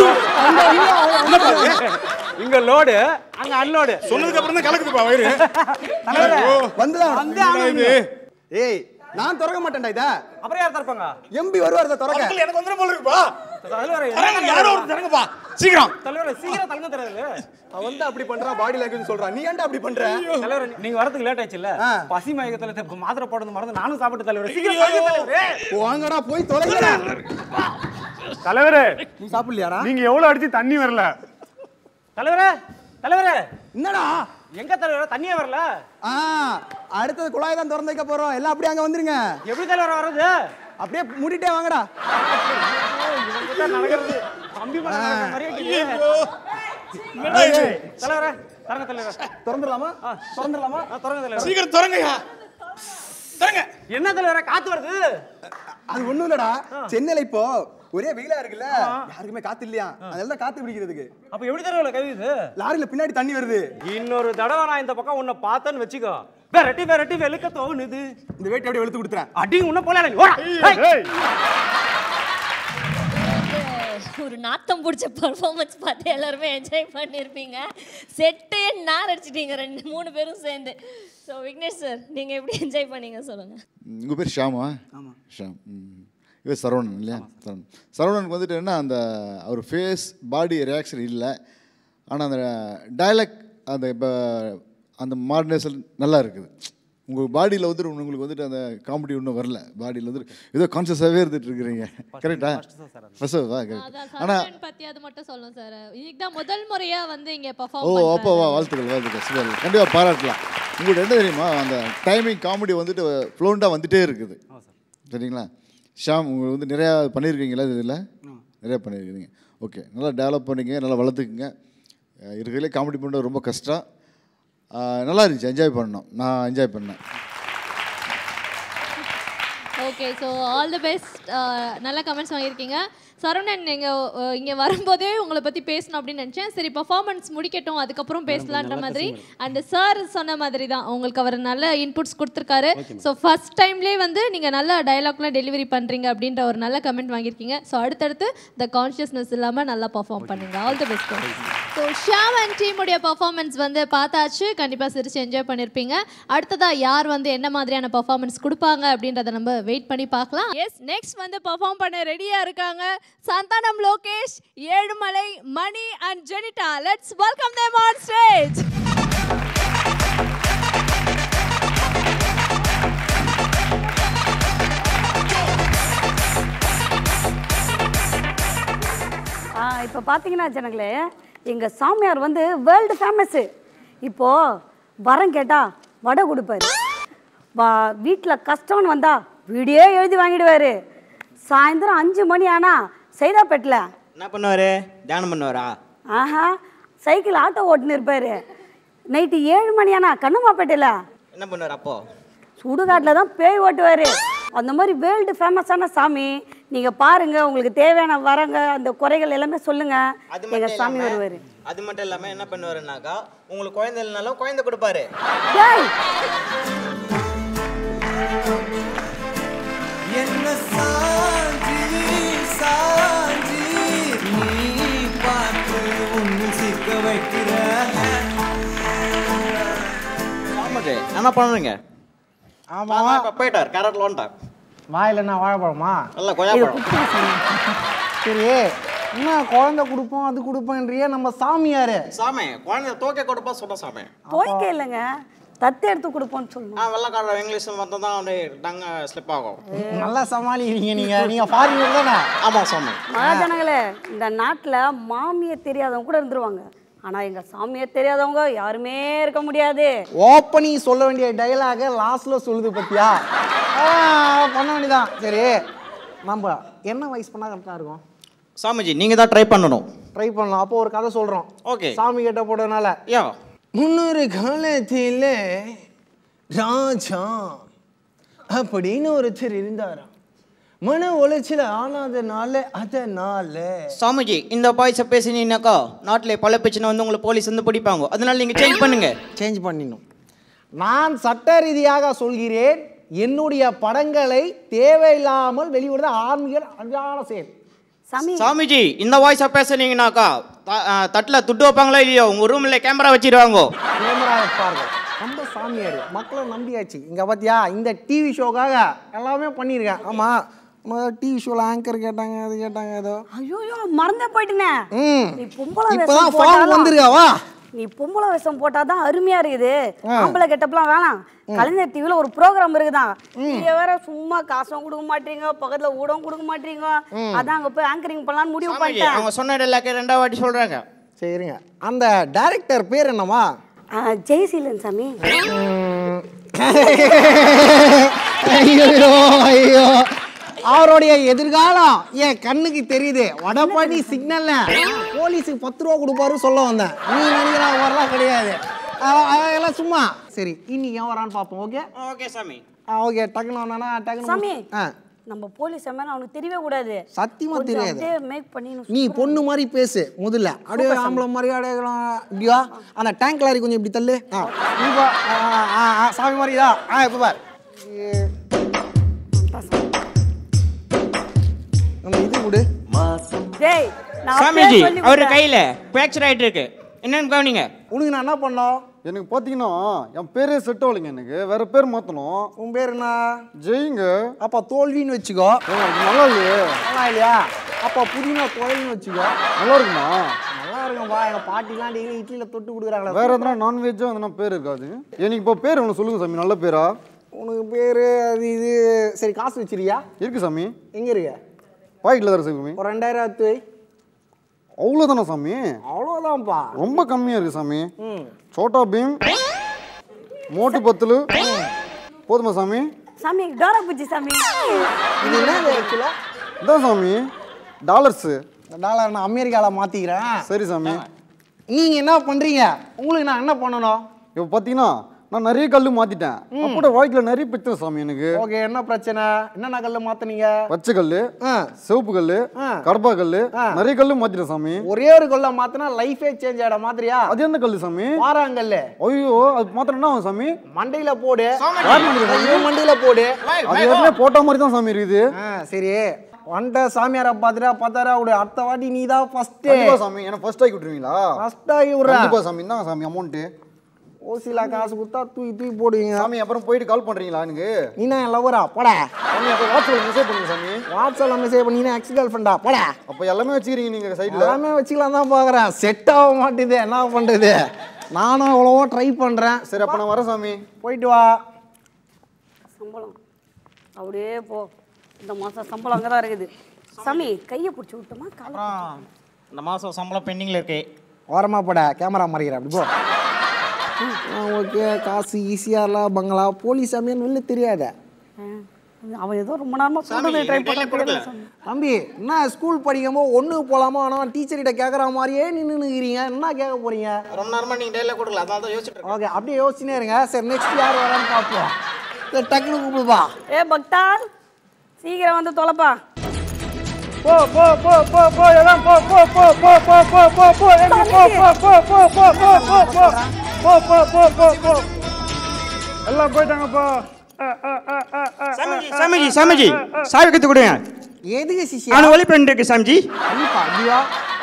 இங்க லோடு அங்க அன்லோடு சொன்னதுக்கு அப்புறம் தான் கலக்குதுப்பா வயிறு வந்துதான் வந்து ஆகணும் ஏய் நான் திறக்க மாட்டேன்டா இத அப்புறம் யார் தரப்பாங்க எம்பி வருவார் இதை திறக்க பக்கத்துல எனக்கு வந்துடும் போல இருக்குப்பா தலைவர் தரங்க, யாரோ ஒரு தரங்கப்பா சீக்கிரம் தலைவர் சீக்கிரம் தங்க தராது அவன் வந்து அப்படி பண்றா பாடி லாங்குவேஜ் சொல்றான் நீ ஏன்டா அப்படி பண்ற தலைவர் நீங்க வரதுக்கு லேட் ஆச்சுல்ல ஆ. பசி மயக்கத்துல இப்ப மாத்திரை போடுறது மறந்து நானும் சாப்பிட்டு தலைவர் சீக்கிரம் தங்க தலைவர் வாங்கடா போய் தொலைங்கடா தலைவரே நீ சாப்பிடலையாடா நீங்க எவ்வளவு அடிச்சு தண்ணி வரல தலைவரே தலைவரே என்னடா எங்க தலைவர் தண்ணியே வரல ஆ அடுத்தது குழாய் தான் திறந்து வைக்க போறோம் எல்லாம் அப்படியே அங்க வந்துருங்க எப்படி தலைவர் வர்றது அப்படியே மூடிட்டே வாங்கடா நடக்கிறது தம்பி மேல நடக்கிற மாதிரியே இருக்குது. தலைவரே தரங்க தலைவரே திறந்துடலாமா திறந்துடலாமா திறங்க தலைவர் சீக்கிரம் திறங்கய்யா திறங்க என்ன தலைவரே காத்து வருது அது ஒண்ணும் இல்லடா சென்னையில இப்போ ஒரே வெயிலா இருக்குல்ல யாருக்குமே காத்து இல்லையா அதனால தான் காத்து பிடிக்கிறதுக்கு அப்ப எப்படி தலைவர கவிது லாரியில பின்னாடி தண்ணி வருது இன்னொரு தடவை நான் இந்த பக்கம் உன்னை பார்த்தேன்னு வச்சுக்கோ வெரைட்டி வெரைட்டி வெளுக்க தோணுது இந்த வேட்டை அப்படியே வெளுத்து கொடுத்துறேன் அடி உன்ன போல ஓடா ஏய். ஒரு நாத்தம் பிடிச்ச பர்ஃபார்மன்ஸ் பார்த்து எல்லாருமே என்ஜாய் பண்ணியிருப்பீங்க செட்டே நார் அடிச்சிட்டீங்க ரெண்டு மூணு பேரும் சேர்ந்து ஸோ விக்னேஷ் சார் நீங்கள் எப்படி என்ஜாய் பண்ணீங்க சொல்லுங்கள் உங்கள் பேர் ஷாமா ஆமாம் ஷாம் ம். இவர் சரவணன் இல்லையா சரவணன் சரவணனுக்கு வந்துட்டு என்ன அந்த அவர் ஃபேஸ் பாடி ரியாக்ஷன் இல்லை ஆனால் அந்த டயலாக் அந்த இப்போ அந்த மாடர்னேஷன் நல்லா இருக்குது உங்கள் பாடியில் வந்துட்டு உங்களுக்கு வந்துட்டு அந்த காமெடி ஒன்றும் வரல பாடியில் வந்துட்டு ஏதோ கான்சியஸாகவே இருந்துட்டு இருக்கிறீங்க கரெக்டா ஃபர்ஸ்ட் வா கரெக்ட் அதான் ஆனால் சரவணன் பத்தி அது மட்டும் சொல்லணும் சார் இன்னைக்கு தான் முதல் முறையா வந்து இங்க ஓ பெர்ஃபார்ம் அப்போ வா வாழ்த்துக்கள் வாழ்த்துக்கள் சூப்பர் கண்டிப்பாக பாராட்டலாம் உங்களுக்கு என்ன தெரியுமா அந்த டைமிங் காமெடி வந்துட்டு ஃப்ளோண்டாக வந்துட்டே இருக்குது சரிங்களா ஷாம் உங்களுக்கு வந்து நிறையா பண்ணியிருக்கீங்களா இதில் நிறையா பண்ணியிருக்கீங்க ஓகே நல்லா டெவலப் பண்ணிக்கங்க நல்லா வளர்த்துக்குங்க அஹ் இருக்கிறதுலே காமெடி பண்ணுறது ரொம்ப கஷ்டம் அஹ் நல்லா இருந்துச்சு என்ஜாய் பண்ணோம் நான் என்ஜாய் பண்ணேன் okay so all the best நல்ல கமெண்ட்ஸ் வாங்கியிருக்கீங்க சரவணன் நீங்கள் இங்கே வரும்போதே உங்களை பற்றி பேசணும் அப்படின்னு நினச்சேன் சரி பர்ஃபார்மன்ஸ் முடிக்கட்டும் அதுக்கப்புறம் பேசலான்ற மாதிரி அண்ட் சார் சொன்ன மாதிரி தான் உங்களுக்கு அவர் நல்ல இன்புட்ஸ் கொடுத்துருக்காரு ஸோ ஃபர்ஸ்ட் டைம்லேயே வந்து நீங்கள் நல்ல டயலாக்லாம் டெலிவரி பண்ணுறீங்க அப்படின்ற ஒரு நல்ல கமெண்ட் வாங்கியிருக்கீங்க ஸோ அடுத்தடுத்து த கான்ஷியஸ்னஸ் இல்லாமல் நல்லா பர்ஃபார்ம் பண்ணுங்க all the best so Sham and டீமுடைய பர்ஃபார்மன்ஸ் வந்து பார்த்தாச்சு கண்டிப்பாக சிரிச்சு என்ஜாய் பண்ணியிருப்பீங்க அடுத்ததாக யார் வந்து என்ன மாதிரியான பர்ஃபார்மன்ஸ் கொடுப்பாங்க அப்படின்றத நம்ம வெயிட் பண்ணி பார்க்கலாம் எஸ் நெக்ஸ்ட் வந்து பர்ஃபார்ம் பண்ண ரெடியாக இருக்காங்க Santhanam Lokesh Ezhumalai Mani and Jenitta let's welcome them on stage ஆ இப்போ பார்த்தீங்கன்னா ஜனங்களே எங்கள் சாமியார் வந்து வேர்ல்டு ஃபேமஸ்ஸு இப்போது வரம் கேட்டால் வடை கொடுப்பாரு வா வீட்டில் கஷ்டம்னு வந்தா வீடியோ எழுதி வாங்கிடுவாரு சாயந்தரம் அஞ்சு மணி ஆனால் சைதாப்பேட்டில் என்ன பண்ணுவாரு தியானம் பண்ணுவாரா ஆஹா சைக்கிள் ஆட்டோ ஓட்டுன்னு இருப்பார் நைட்டு ஏழு மணி ஆனா கண்ணம்மாப்பேட்டையில் என்ன பண்ணுவார் அப்போ சுடுகாட்டில் தான் பேய் ஓட்டுவார் அந்த மாதிரி வேர்ல்டு ஃபேமஸான சாமி நீங்கள் பாருங்கள் உங்களுக்கு தேவையான வரங்க அந்த குறைகள் எல்லாமே சொல்லுங்கள் அது எங்கள் மட்டும் சாமி இல்லாம வருவார் அது மட்டும் இல்லாம என்ன பண்ணுவாருன்னாக்கா உங்களுக்கு குழந்தை இல்லைனாலும் குழந்தை கொடுப்பாரு டேய் என்ன சாஞ்சி சாஞ்சி நீ பார்த்து உன்னை சிக்க வைக்கிற ஆமாக்கு என்ன பண்ணுறீங்க ஆமா இப்போ போயிட்டார் கேரட்ல வந்துட்டார் வாயில் என்ன வாழைப்பழமா நல்ல கொய்யாப்பழம் சரி என்ன குழந்தை கொடுப்போம் அது கொடுப்போன்றியே நம்ம சாமியாரு சாமி குழந்தை தோக்கை கொடுப்பா சொன்ன சாமி போய்க்க இல்லைங்க தத்து எடுத்து கொடுப்போம்னு சொல்லணும் ஆ வெள்ளக்கார இங்கிலீஷ் மட்டும் தான் அப்படியே டங்க ஸ்லிப் ஆகும் நல்லா சமாளிக்கிறீங்க நீங்க நீங்க ஃபாரினர் தானே ஆமா சாமி மகாஜனங்களே இந்த நாட்டில் மாமியை தெரியாதவங்க கூட இருந்துருவாங்க ஆனால் எங்கள் சாமியை தெரியாதவங்க யாருமே இருக்க முடியாது ஓப்பனிங் சொல்ல வேண்டிய டைலாக லாஸ்ட்ல சொல்லுது பத்தியா ஆ, பண்ண வேண்டியதான் சரி நம்ம என்ன வயசு பண்ணா கரெக்டாக இருக்கும் சாமிஜி நீங்க தான் ட்ரை பண்ணணும் ட்ரை பண்ணலாம் அப்போ ஒரு கதை சொல்றோம் ஓகே சாமி கிட்ட போட்டதுனால யா முன்னொரு காலத்தில் ராஜா அப்படின்னு ஒருத்தர் இருந்தாராம் மன உளைச்சல் ஆனாதனால அதனால சாமிஜி இந்த பாய்ஸை பேசினீங்கன்னாக்கா நாட்டில் பல பிரச்சனை வந்து உங்களை போலீஸ் வந்து பிடிப்பாங்க அதனால நீங்க சேஞ்ச் பண்ணுங்க சேஞ்ச் பண்ணிடணும் நான் சட்ட ரீதியாக சொல்கிறேன் என்னுடைய படங்களை தேவையில்லாமல் வெளியிடுறது ஆன்மீக அன்றாட செயல் சாமி சாமிஜி இந்த வாய்ஸை பேசுனீங்கன்னாக்கா த- ஆ, தட்டுல துட்டு வைப்பாங்களோ இல்லையோ உங்க ரூம்ல கேமரா வச்சிருவாங்க கேமரா வைப்பார்கள் நம்ம சாமியார் மக்களை நம்பியாச்சு இங்க பாத்தியா இந்த டிவி ஷோக்காக எல்லாமே பண்ணியிருக்கேன் ஆமா டிவி ஷோல ஆங்கர் கேட்டாங்க அது கேட்டாங்க ஏதோ ஐயோ மறந்தே போயிட்டேனே ம் நீ பொம்பளை இப்பதான் வேஷம் ஃபார்ம் போட்டாலும் வந்திருக்கா வா நீ பொம்பளை வேஷம் போட்டாதான் அருமையா இருக்குது ஆ. ஆம்பளை கெட்டப்லாம் வேணாம் கலைஞர் டிவில ஒரு ப்ரோக்ராம் இருக்குதான் நீங்க வேற சும்மா காசும் கொடுக்க மாட்டீங்க பக்கத்துல ஊடம் கொடுக்க மாட்டீங்க ம். அதான் அங்க போய் ஆங்கரிங் பண்ணலாம்னு முடிவு சாமிஜி பண்ணிட்டேன் அவங்க சொன்ன எல்லாக்கே ரெண்டாவது வாட்டி சொல்றாங்க சரிங்க அந்த டைரக்டர் பேர் என்னம்மா ஆ, ஜெயசீலன் சாமி ம், ஐயோ ஐயோ அவருடைய எதிர்காலம் என் கண்ணுக்கு தெரியுது வடபழனி சிக்னல்ல போலீஸுக்கு பத்து ரூபா கொடுப்பாரு சொல்ல வந்தேன் நீ நினைக்கிற வரலாம் கிடையாது அவ- அவன் எல்லாம் சும்மா சரி இன்னைக்கு ஏன் வரான்னு பார்ப்போம் ஓகே ஓகே சாமி ஆ ஓகே டக்குன்னு வந்தானா டக்குன்னு சாமி முடிச்சு- ஆ நம்ம போலீஸ் மேல அவனுக்கு தெரியவே கூடாது சத்தியமா கொஞ்சம் தெரியாது. அப்படியே மேக் பண்ணி நீ பொண்ணு மாதிரி பேசு முதல்ல அப்படியே Super, ஆம்பளை மாதிரி அப்படியே இப்படியா அந்த டேங்க் லாரி கொஞ்சம் இப்படி தள்ளு ஆ இப்போ ஆ, ஆ, ஆ, சாமி மாதிரியா ஆ இப்போ பார் அந்த இது கொடு டேய் நான் அப்பயே சாமிஜி சொல்லி அவர் கொடுத்தேன். கையில பேக்சர் ஆயிட்டு இருக்கு என்னன்னு கவனிங்க உனக்கு நான் என்ன பண்ணோம் எனக்கு பார்த்தீங்கன்னா என் பேரே செட் ஆகலைங்க எனக்கு வேற பேர் மாற்றணும் உன் பேர் என்ன ஜெயிங்க அப்போ தோல்வின்னு வச்சுக்கோ நல்லா இல்லையே நல்லா இல்லையா அப்போ புதினா தோல்வின்னு வச்சுக்கோ நல்லா இருக்குமா நல்லா இருக்கும்பா எங்கள் பாட்டிலாம் டெய்லி இட்லியில் தொட்டு கொடுக்குறாங்களே வேற எதனா நான்வெஜ்ஜோ எதனா பேர் இருக்காது எனக்கு இப்போ பேர் ஒன்று சொல்லுங்க சாமி நல்ல பேரா உனக்கு பேர் அது இது சரி காசு வச்சிருக்கியா இருக்கு சாமி எங்கே இருக்க பாக்கெட்டில் தர சாமி ஒரு ரெண்டாயிரம் எடுத்து வை அவ்வளோதானா சாமி அவ்வளோதான்ப்பா ரொம்ப கம்மியாக இருக்கு சாமி ம் சோட்டா பீம் மோட்டு பத்துலு போதுமா சாமி சாமி டோரா பூச்சி சாமி இது என்ன ஆக்சுவலாக இதான் சாமி டாலர்ஸு டாலர் நான் அமெரிக்காவில் மாற்றிக்கிறேன் சரி சாமி நீங்கள் என்ன பண்ணுறீங்க உங்களுக்கு நான் என்ன பண்ணணும் இப்போ பார்த்தீங்கன்னா நான் நிறைய கல் மாற்றிட்டேன் அப்போட வாழ்க்கையில் நிறைய பிரச்சனை சாமி எனக்கு ஓகே என்ன பிரச்சனை என்னென்ன கல்ல மாற்றினீங்க பச்சை கல் ஆ சிவப்பு கல் ஆ. கடப்பா கல் ஆ. நிறைய கல் மாற்றிட்டேன் சாமி ஒரே ஒரு கல்ல மாற்றினா லைஃபே சேஞ்ச் ஆகிட மாதிரியா அது என்ன கல் சாமி வாராங்கல்ல ஐயோ அது மாத்திரம் என்ன ஆகும் சாமி மண்டையில போடு யார் மண்டையில சாமி? ஐயோ, மண்டையில போடு அது ஏற்கனவே போட்ட மாதிரி தான் சாமி இருக்குது ஆ சரி வந்துட்ட சாமியாரை பார்த்துட்டா பார்த்தாரா விடு அடுத்த வாட்டி நீ தான் ஃபர்ஸ்ட் கண்டிப்பா சாமி என்ன ஃபர்ஸ்ட் ஆகி விட்டுருவீங்களா ஃபர்ஸ்ட் ஆகி விடுற கண்டிப்பா சாமி இந்தாங்க சாமி அமௌண்ட்டு ஓசிலா காசு கொடுத்தா தூக்கி தூக்கி போடுவீங்க சாமி அப்புறம் போயிட்டு கால் பண்றீங்களா எனக்கு நீ நான் லவ்வரா போடா சாமி அப்போ வாட்ஸ்அப்பில் மெசேஜ் பண்ணுங்க சாமி வாட்ஸ்அப்ல மெசேஜ் பண்ணி நீ எக்ஸ் கேர்ள் ஃப்ரெண்டா போடா அப்போ எல்லாமே வச்சுக்கிறீங்க நீங்க சைடில் எல்லாமே வச்சுக்கலாம் தான் பார்க்குறேன் செட் ஆக மாட்டேது என்ன பண்ணுறது நானும் எவ்வளவோ ட்ரை பண்ணுறேன் சரி அப்போ நான் வரேன் சாமி போயிட்டு வா சம்பளம் அப்படியே போ இந்த மாசம் சம்பளம் அங்கே தான் இருக்குது சாமி கையை பிடிச்சி விட்டோமா காலை இந்த மாதம் சம்பளம் பெண்டிங்கில் இருக்கு ஓரமாக போட கேமரா மறைக்கிறேன் அப்படி போ ஓகே காசு ஈஸியாக பங்களா போலீஸ் சாமியான்னு வெளில தெரியாத அவன் ஏதோ ரொம்ப நேரமா சொல்றது ட்ரை பண்ண தம்பி என்ன ஸ்கூல் படிக்கும்போது ஒன்று போகலாமா ஆனால் டீச்சர்கிட்ட கேட்குற மாதிரியே நின்று நிற்கிறீங்க என்ன கேட்க போறீங்க ரொம்ப நேரமாக நீங்கள் டெய்லியில் கொடுக்கல அதனால தான் யோசிச்சுட்டு இருக்கேன். ஓகே அப்படியே யோசிச்சுனே இருங்க சரி நெக்ஸ்ட் யார் வரான்னு பார்ப்போம் சரி டக்குனு கூப்பிடுப்பா ஏ பக்தால் சீக்கிரம் வந்து தொலைப்பா போ போ போ போ போ எல்லாம் போ போ போ போ போ போ போ போ எங்க போ போ போ போ போ போ போ போ போ போ போ போ போ எல்லாம் போயிட்டாங்கப்பா சாமிஜி சாமிஜி சாமிஜி சாவி கற்று கொடுங்க எதுக்கு சிஷியா அவனை ஒளி பண்ணிட்டு இருக்கு சாமிஜி கண்டிப்பா அப்படியா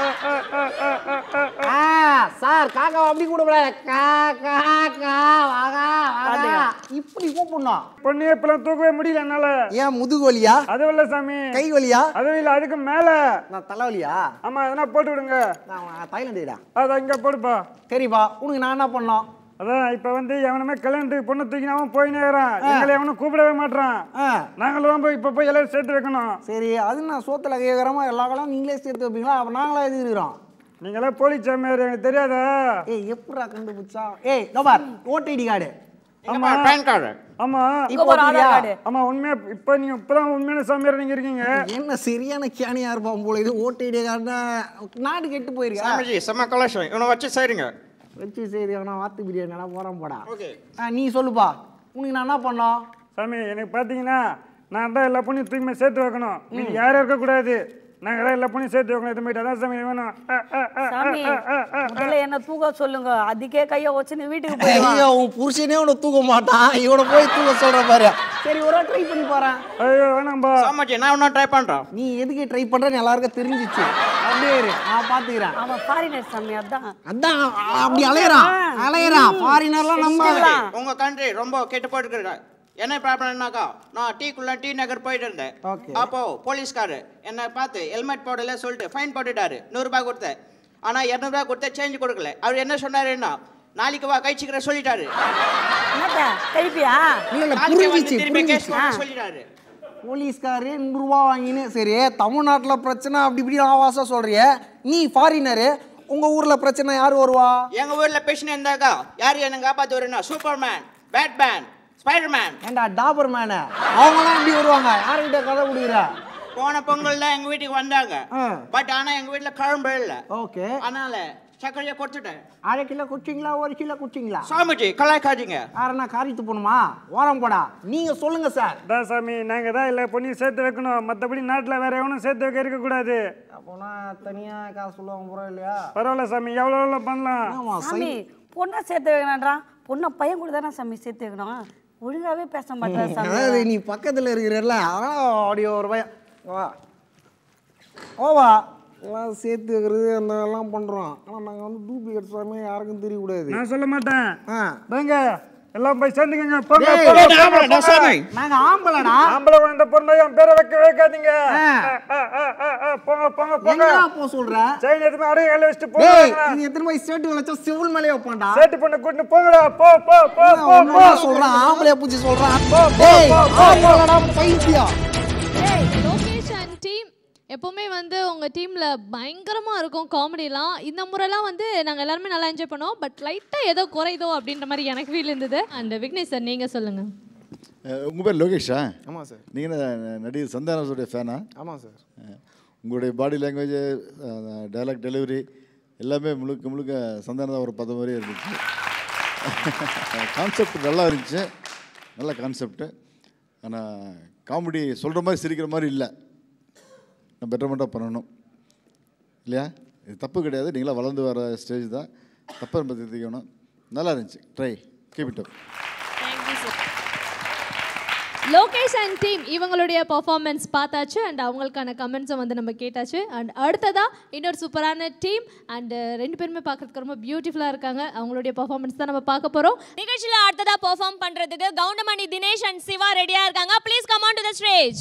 ஆ சார் காக்கா அப்படி கூப்பிடக்கூடாது கா கா கா வாகா வாகா இப்படி கூப்பிடணும் பொண்ணு இப்பெல்லாம் தூக்கவே முடியல என்னால ஏன் முதுகு வலியா அதுவும் இல்ல சாமி கை வலியா அதுவும் இல்ல அதுக்கு மேல நான் தலைவலியா ஆமா எதனா போட்டு விடுங்க நான் தாய்லாண்டுடா அதான் இங்க போடுப்பா சரிப்பா உனக்கு நான் என்ன பண்ணோம் அதான் இப்ப வந்து எவனுமே கல்யாணத்துக்கு பொண்ணு தூக்கினாவும் போயினே இருக்கிறான் எங்களை எவனும் கூப்பிடவே மாட்டான் ஆ நாங்களும் தான் போய் இப்ப போய் எல்லாரும் சேர்த்து வைக்கணும் சரி அது நான் சோத்துல கேட்குறமா எல்லா காலம் நீங்களே சேர்த்து வைப்பீங்களா அப்போ நாங்களா எது இருக்கிறோம் நீங்களே போலீஸ் சாமியார் எனக்கு தெரியாதா ஏய் எப்படா கண்டுபிடிச்சா ஏய் நோபார் ஓட்டு ஐடி கார்டு ஆமா பேன் கார்டு ஆமா இப்போ வந்துருக்கியா? ஆமா உண்மையா இப்ப நீங்க இப்பதான் உண்மையான சாமியார் நீங்க இருக்கீங்க என்ன சரியான கேனியா இருப்பான் போல இது ஓட்டு ஐடி கார்டுனா நாடு கெட்டு போயிருக்கா சாமிஜி செம்ம கலெக்ஷன் இவனை வச்சு செய்யுங்க வச்சு சரி நான் வாத்து பிரியாணி நல்லா போகிறேன் போடா ஓகே ஆ நீ சொல்லுப்பா உனக்கு நான் என்ன பண்ணோம் சாமி எனக்கு பாத்தீங்கன்னா நான் தான் எல்லா பொண்ணையும் தூக்கி போய் சேர்த்து வைக்கணும் நீங்க யாரும் இருக்கக்கூடாது நாங்க தான் எல்லா பொண்ணையும் சேர்த்து வைக்கணும் இது மாதிரி அதான் சாமி வேணும் அ, அ, அ, அ, சாமி அ, அ, அ. முதல்ல என்ன தூக்க சொல்லுங்க அதுக்கே கையை வச்சு நீ வீட்டுக்கு போயிடுவா ஐயோ உன் புருஷனே உன்னை தூக்க மாட்டான் இவனை போய் தூக்க சொல்ற பாரு சரி ஒரு ட்ரை பண்ணி போறேன் ஐயோ வேணாம்பா சாமிஜி நான் இன்னும் ட்ரை பண்ணுறேன் நீ எதுக்கு ட்ரை பண்றேன்னு எல்லாருக்கும் தெரிஞ்சிச்சு அப்படியே இரு நான் பாத்துக்கிறேன் அவன் ஃபாரினர் சாமி அதான் அதான் அப்படி அலையறான் அலையறான் ஃபாரினர்லாம் நம்ம உங்க கண்ட்ரி ரொம்ப கெட்டு போயிட்டு இருக்கு என்ன ப்ராப்ளம்னாக்கா நான் டீக்குள்ள டி நகர் போயிட்டு இருந்தேன் Okay. அப்போ போலீஸ்காரு என்னை பார்த்து ஹெல்மெட் போடல சொல்லிட்டு ஃபைன் போட்டுட்டாரு நூறுரூபா கொடுத்தேன் ஆனா இரநூறுபா கொடுத்தா சேஞ்ச் கொடுக்கல அவர் என்ன சொன்னாருன்னா நாளைக்கு வா கைச்சிக்கிற சொல்லிட்டாரு என்னப்பா கழிப்பியா இல்ல இல்ல நாளைக்கு வந்து புரிஞ்சிச்சு திருப்பி கேஸ் புரிஞ்சிச்சு போட சொல்லிட்டாரு போலீஸ்காரு நூறுரூவா வாங்கினு சரி தமிழ்நாட்டில் பிரச்சனை அப்படி இப்படி ஆவாசா சொல்றிய நீ ஃபாரினரு உங்க ஊர்ல பிரச்சனை யார் வருவா எங்க ஊர்ல பேசினே இருந்தாக்கா யார் என்ன காப்பாத்து வருன்னா சூப்பர்மேன் பேட்மேன் ஸ்பைடர்மேன் ஏண்டா டாபர் மேனு அவங்களாம் எப்படி வருவாங்க யாருக்கிட்ட கதை கொடுக்குற போன பொங்கல்ல எங்க வீட்டுக்கு வந்தாங்க பட் ஆனா எங்க வீட்ல குழம்பு இல்ல ஓகே அதனால சர்க்கரையை கொடுத்துட்டேன் அரை கிலோ குச்சிங்களா ஒரு கிலோ குச்சிங்களா சாமிஜி கலாய்க்காதீங்க யாரண்ணா காரியத்து போகணுமா ஓரம் போடா நீங்க சொல்லுங்க சார் தான் சாமி நாங்கள் தான் இல்லை பொண்ணையும் சேர்த்து வைக்கணும் மற்றபடி நாட்டில் வேற எவனும் சேர்த்து வைக்க இருக்கக்கூடாது அப்போனா தனியா காசு சொல்லுவாங்க போறோம் இல்லையா பரவாயில்ல சாமி எவ்வளோ எவ்வளோ பண்ணலாம் சாமி பொண்ணை சேர்த்து வைக்கணும்ன்றா பொண்ணை பையன் கூட தானே சாமி சேர்த்து வைக்கணும் ஒழுங்காவே பேச மாட்டேன் அதாவது சாமி நீ பக்கத்துல இருக்கிறல்ல அதான் அப்படி ஒரு பையன் வா ஓவா எல்லாம் சேர்த்து வைக்கிறது அந்த எல்லாம் பண்றோம் ஆனா நாங்க வந்து டூப்ளிகேட் சாமி யாருக்கும் தெரியக்கூடாது நான் சொல்ல மாட்டேன் வாங்க எல்லாம் போய் சேர்ந்துக்கங்க போங்க டேய், போங்க, டேய், போங்க, ஆம்பளை, போங்க. சாமி. நாங்க ஆம்பளைடா. ஆம்பளை குழந்தை பொண்ணை என் பேரை வைக்க வைக்காதீங்க ஆ. ஆ, ஆ, ஆ, ஆ, போங்க போங்க போங்க எங்கடா போ சொல்ற செயின் எதுவுமே அடைய கையில வச்சுட்டு டேய் போங்க நீ எத்தனை போய் சேட்டு வச்சா சிவில் மேலே வைப்பான்டா சேட்டு பொண்ணை கூட்டிட்டு போங்கடா போ போ போ போ போ உன்னோட சொல்றான் ஆம்பளைய பூச்சி சொல்றான் போ, டேய் போ, போ, ஆம்பளைடா பைத்தியம் லோகேஷ் அண்ட் டீம் எப்பவுமே வந்து உங்கள் டீமில் பயங்கரமாக இருக்கும் காமெடிலாம் இந்த முறைலாம் வந்து நாங்கள் எல்லாருமே நல்லா என்ஜாய் பண்ணோம் பட் லைட்டாக ஏதோ குறையுதோ அப்படின்ற மாதிரி எனக்கு ஃபீல் இருந்தது அண்ட் விக்னேஷ் சார் நீங்கள் சொல்லுங்கள் உங்கள் பேர் லோகேஷா ஆமாம் சார் நீங்கள் என்ன நடிகர் சந்தானத்துடைய ஃபேனா ஆமாம் சார் உங்களுடைய பாடி லாங்குவேஜ் டைலாக் டெலிவரி எல்லாமே முழுக்க முழுக்க சந்தானம் ஒரு பதம் மாதிரியே இருந்துச்சு கான்செப்ட் நல்லா இருந்துச்சு நல்ல கான்செப்ட்டு ஆனால் காமெடி சொல்கிற மாதிரி சிரிக்கிற மாதிரி இல்லை நான் பெட்டர்மெண்ட்டாக பண்ணணும் இல்லையா இது தப்பு கிடையாது நீங்களாம் வளர்ந்து வர ஸ்டேஜ் தான் தப்பை நம்ம திருத்திக்கணும் நல்லா இருந்துச்சு try keep it up Lokesh and team இவங்களுடைய பர்ஃபார்மன்ஸ் பார்த்தாச்சு அண்ட் அவங்களுக்கான கமெண்ட்ஸை வந்து நம்ம கேட்டாச்சு அண்ட் அடுத்ததா இன்னொரு சூப்பரான டீம் அண்ட் ரெண்டு பேருமே பார்க்கறதுக்கு ரொம்ப பியூட்டிஃபுல்லாக இருக்காங்க அவங்களுடைய பர்ஃபார்மன்ஸ் தான் நம்ம பார்க்க போகிறோம் நிகழ்ச்சியில அடுத்ததா பெர்ஃபார்ம் பண்றதுக்கு கவுண்டமணி தினேஷ் அண்ட் சிவா ரெடியா இருக்காங்க please come on to the stage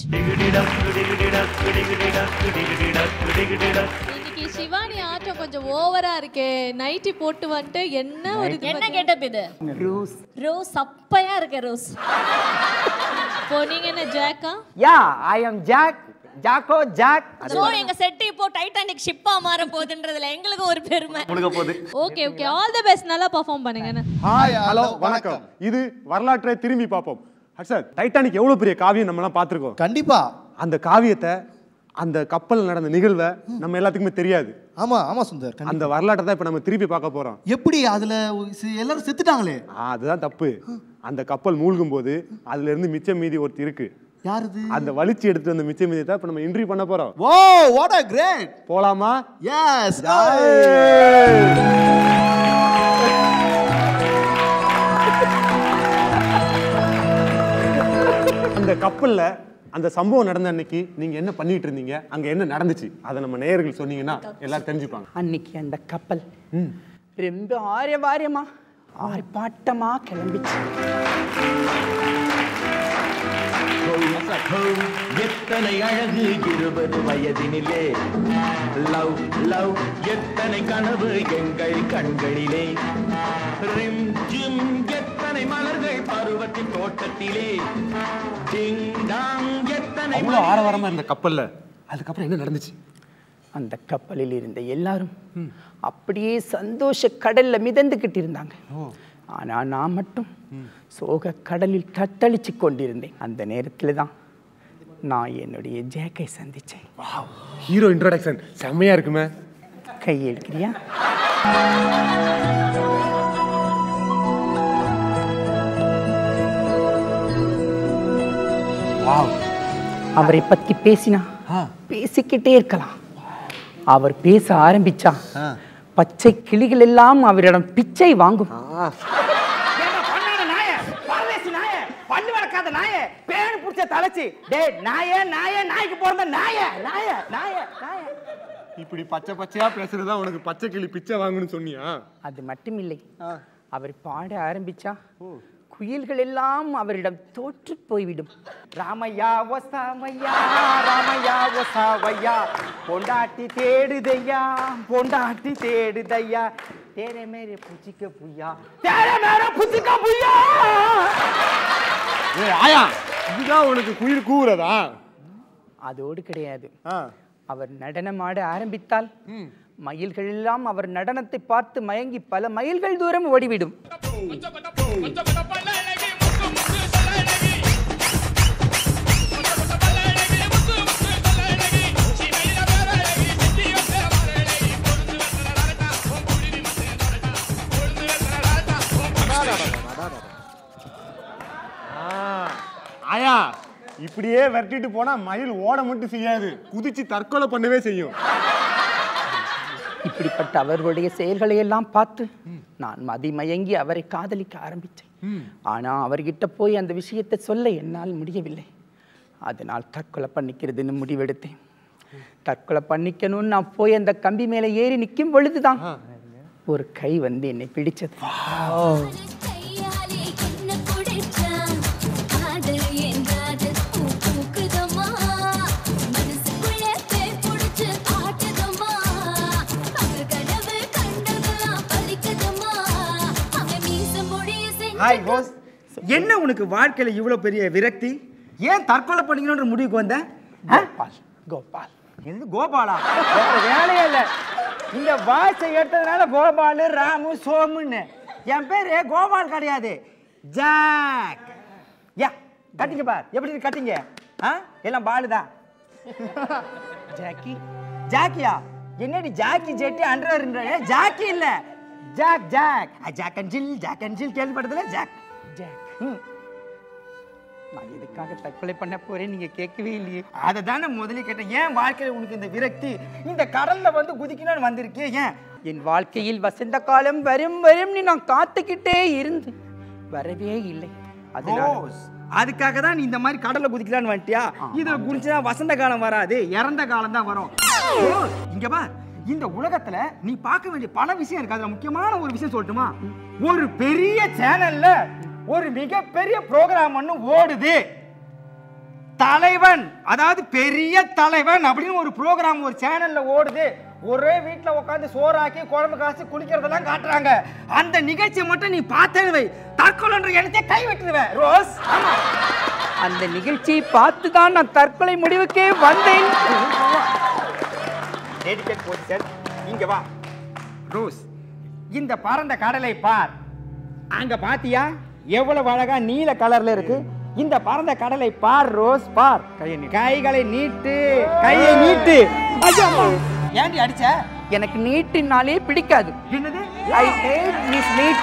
இன்னைக்கு சிவானி ஆட்டம் கொஞ்சம் ஓவரா இருக்கே நைட்டி போட்டு வந்துட்டு என்ன ஒரு இது என்ன பாத்தீங்க? கெட்டப் இது ரோஸ் ரோஸ் அப்பையா இருக்கு ரோஸ் இப்போ நீங்க என்ன ஜாக்கா யா ஐ அம் ஜாக் ஜாக்கோ ஜாக் சோ எங்க செட் இப்போ டைட்டானிக் ஷிப்பா மாற போகுதுன்றதுல எங்களுக்கு ஒரு பெருமை முழுக போகுது okay okay all the best நல்லா பெர்ஃபார்ம் பண்ணுங்க ஹாய் ஹலோ வணக்கம் இது வரலாற்றை திரும்பி பார்ப்போம் சார் டைட்டானிக் எவ்வளவு பெரிய காவியம் நம்மலாம் பார்த்துருக்கோம் கண்டிப்பா அந்த காவியத்தை அந்த கப்பல் நடந்த நிகழ்வை நம்ம எல்லாத்துக்குமே தெரியாது ஆமா ஆமா சுந்தர் கண்டிப்பா. அந்த வரலாற்றை தான் இப்போ நம்ம திருப்பி பார்க்க போறோம் எப்படி அதுல சி- எல்லாரும் செத்துட்டாங்களே ஆ, அதுதான் தப்பு அந்த கப்பல் மூழ்கும் போது அதுல இருந்து மிச்சம் மீதி ஒருத்தி இருக்கு யாருது அந்த வலிச்சு எடுத்து வந்த மிச்சம் மீதி தான் இப்போ நம்ம இன்டர்வியூ பண்ண போறோம் ஓ வாட் அ கிரேட் போலாமா எஸ் அந்த கப்பல்ல அந்த சம்பவம் நடந்த அன்னைக்கு நீங்க என்ன பண்ணிட்டு இருந்தீங்க அங்க என்ன நடந்துச்சு அதை நம்ம நேயர்கள் சொன்னீங்கன்னா எல்லாரும் தெரிஞ்சுப்பாங்க அன்னைக்கு அந்த கப்பல் ரொம்ப ஆரிய வாரியமா ஆர்ப்பாட்டமா கிளம்பிச்சு எத்தனை அழகு இருபது வயதினிலே லவ் லவ் எத்தனை கனவு எங்கள் கண்களிலே ரிம் ஜிம் எத்தனை மலர்கள் பருவத்தின் தோட்டத்திலே டிங் டாங் எத்தனை அவ்வளோ ஆரவாரமா இருந்த கப்பல்ல அதுக்கப்புறம் என்ன நடந்துச்சு அந்த கப்பலில் இருந்த எல்லாரும் அப்படியே சந்தோஷ கடல்ல மிதந்துக்கிட்டு இருந்தாங்க ஆனா நான் மட்டும் சோக கடலில் தத்தளிச்சு கொண்டிருந்தேன் அந்த நேரத்தில் தான் நான் என்னுடைய ஜேக்கை சந்திச்சேன் ஹீரோ இன்ட்ரோடக்ஷன் செம்மையா இருக்குமே கையெழுக்கிறியா அவரை பத்தி பேசினா பேசிக்கிட்டே இருக்கலாம் அவர் பேச ஆரம்பிச்சா பச்சை கிளிகள் எல்லாம் அவரிடம் பிச்சை வாங்கும் பல்லு வளர்க்காத நாயே பேணு புடிச்ச தலைச்சி டேய் நாயே நாயே நாய்க்கு பிறந்த நாயே நாயே நாயே நாயே இப்படி பச்சை பச்சையா பேசுறதா உனக்கு பச்சை கிளி பிச்சை வாங்கணும்னு சொன்னியா அது மட்டும் இல்லை அவர் பாட ஆரம்பிச்சா குயில்கள் எல்லாம் அவரிடம் தோற்று போய்விடும் ராமையா ஒசாமையா ராமையா ஒசாவையா பொண்டாட்டி தேடுதையா பொண்டாட்டி தேடுதையா தேரே மேரே புச்சிக்க புய்யா தேரே மேரே புச்சிக்க புய்யா ஏய் ஆயா இதுதான் உனக்கு குயில் கூவுறதா அதோடு கிடையாது அவர் நடனமாட ஆரம்பித்தால் மயில்கள் எல்லாம் அவர் நடனத்தை பார்த்து மயங்கி பல மைல்கள் தூரம் ஓடிவிடும் இப்படியே விரட்டிட்டு போனா மயில் ஓட மட்டும் செய்யாது குதிச்சு தற்கொலை பண்ணவே செய்யும் இப்படிப்பட்ட அவர்களுடைய செயல்களை எல்லாம் பார்த்து நான் மதிமயங்கி அவரை காதலிக்க ஆரம்பித்தேன் ஆனா அவர்கிட்ட போய் அந்த விஷயத்தை சொல்ல என்னால் முடியவில்லை அதனால் தற்கொலை பண்ணிக்கிறதுன்னு முடிவெடுத்தேன் தற்கொலை பண்ணிக்கணும்னு நான் போய் அந்த கம்பி மேலே ஏறி நிற்கும் பொழுதுதான் ஒரு கை வந்து என்னை பிடிச்சது ஹாய் போஸ் என்ன உனக்கு வாழ்க்கையில இவ்வளவு பெரிய விரக்தி ஏன் தற்கொலை பண்ணிக்கணுன்ற முடிவுக்கு வந்த கோபால் கோபால் இது கோபாலா வேற வேலையே இல்ல இந்த வாட்சை எடுத்ததுனால கோபாலு ராமு சோமுன்னு என் பேரு கோபால் கிடையாது ஜாக் யா கட்டிங்க பார் எப்படி இருக்கு கட்டிங்க ஆ எல்லாம் பாலு தான் ஜாக்கி ஜாக்கியா என்னடி ஜாக்கி ஜெட்டி அண்டர் ஜாக்கி இல்ல Jack Jack uh, Jack and Jill Jack and Jill கேள்விப்பட்டதுல ஜாக் ஜாக் நான் எதுக்காக தற்கொலை பண்ண போறேன் நீங்க கேட்கவே இல்லையே அதை தானே முதல்ல கேட்டேன் ஏன் வாழ்க்கையில உனக்கு இந்த விரக்தி இந்த கடல்ல வந்து குதிக்கணும்னு வந்திருக்கே ஏன் என் வாழ்க்கையில் வசந்த காலம் வரும் வரும்னு நான் காத்துக்கிட்டே இருந்து வரவே இல்லை அதனால ரோஸ் அதுக்காக தான் நீ இந்த மாதிரி கடல்ல குதிக்கலான்னு வந்துட்டியா இதுல குதிச்சா வசந்த காலம் வராது இறந்த காலம் தான் வரும் ரோஸ், இங்க பார் இந்த உலகத்துல நீ பார்க்க வேண்டிய பல விஷயம் இருக்கு அதுல முக்கியமான ஒரு விஷயம் சொல்லட்டுமா ஒரு பெரிய சேனல்ல ஒரு மிகப்பெரிய ப்ரோக்ராம் ஒன்று ஓடுது தலைவன் அதாவது பெரிய தலைவன் அப்படின்னு ஒரு ப்ரோக்ராம் ஒரு சேனல்ல ஓடுது ஒரே வீட்ல உட்காந்து சோறாக்கி குழம்பு காசு குளிக்கிறதெல்லாம் காட்டுறாங்க அந்த நிகழ்ச்சியை மட்டும் நீ பார்த்தேன்னு வை தற்கொலைன்ற எண்ணத்தை கை விட்டுருவேன் ரோஸ் ஆமா அந்த நிகழ்ச்சியை பார்த்து தான் நான் தற்கொலை முடிவுக்கே வந்தேன் டெடிகேட் பொசிஷன் இங்க வா ரோஸ் இந்த பரந்த கடலை பார் அங்க பாத்தியா எவ்வளவு அழகா நீல கலர்ல இருக்கு இந்த பரந்த கடலை பார் ரோஸ் பார் கைகளை நீட்டு கையை நீட்டு ஐயா, அம்மா. ஏன்டி அடிச்ச எனக்கு நீட்டினாலே பிடிக்காது என்னது ஐ ஹேட் மிஸ் நீட்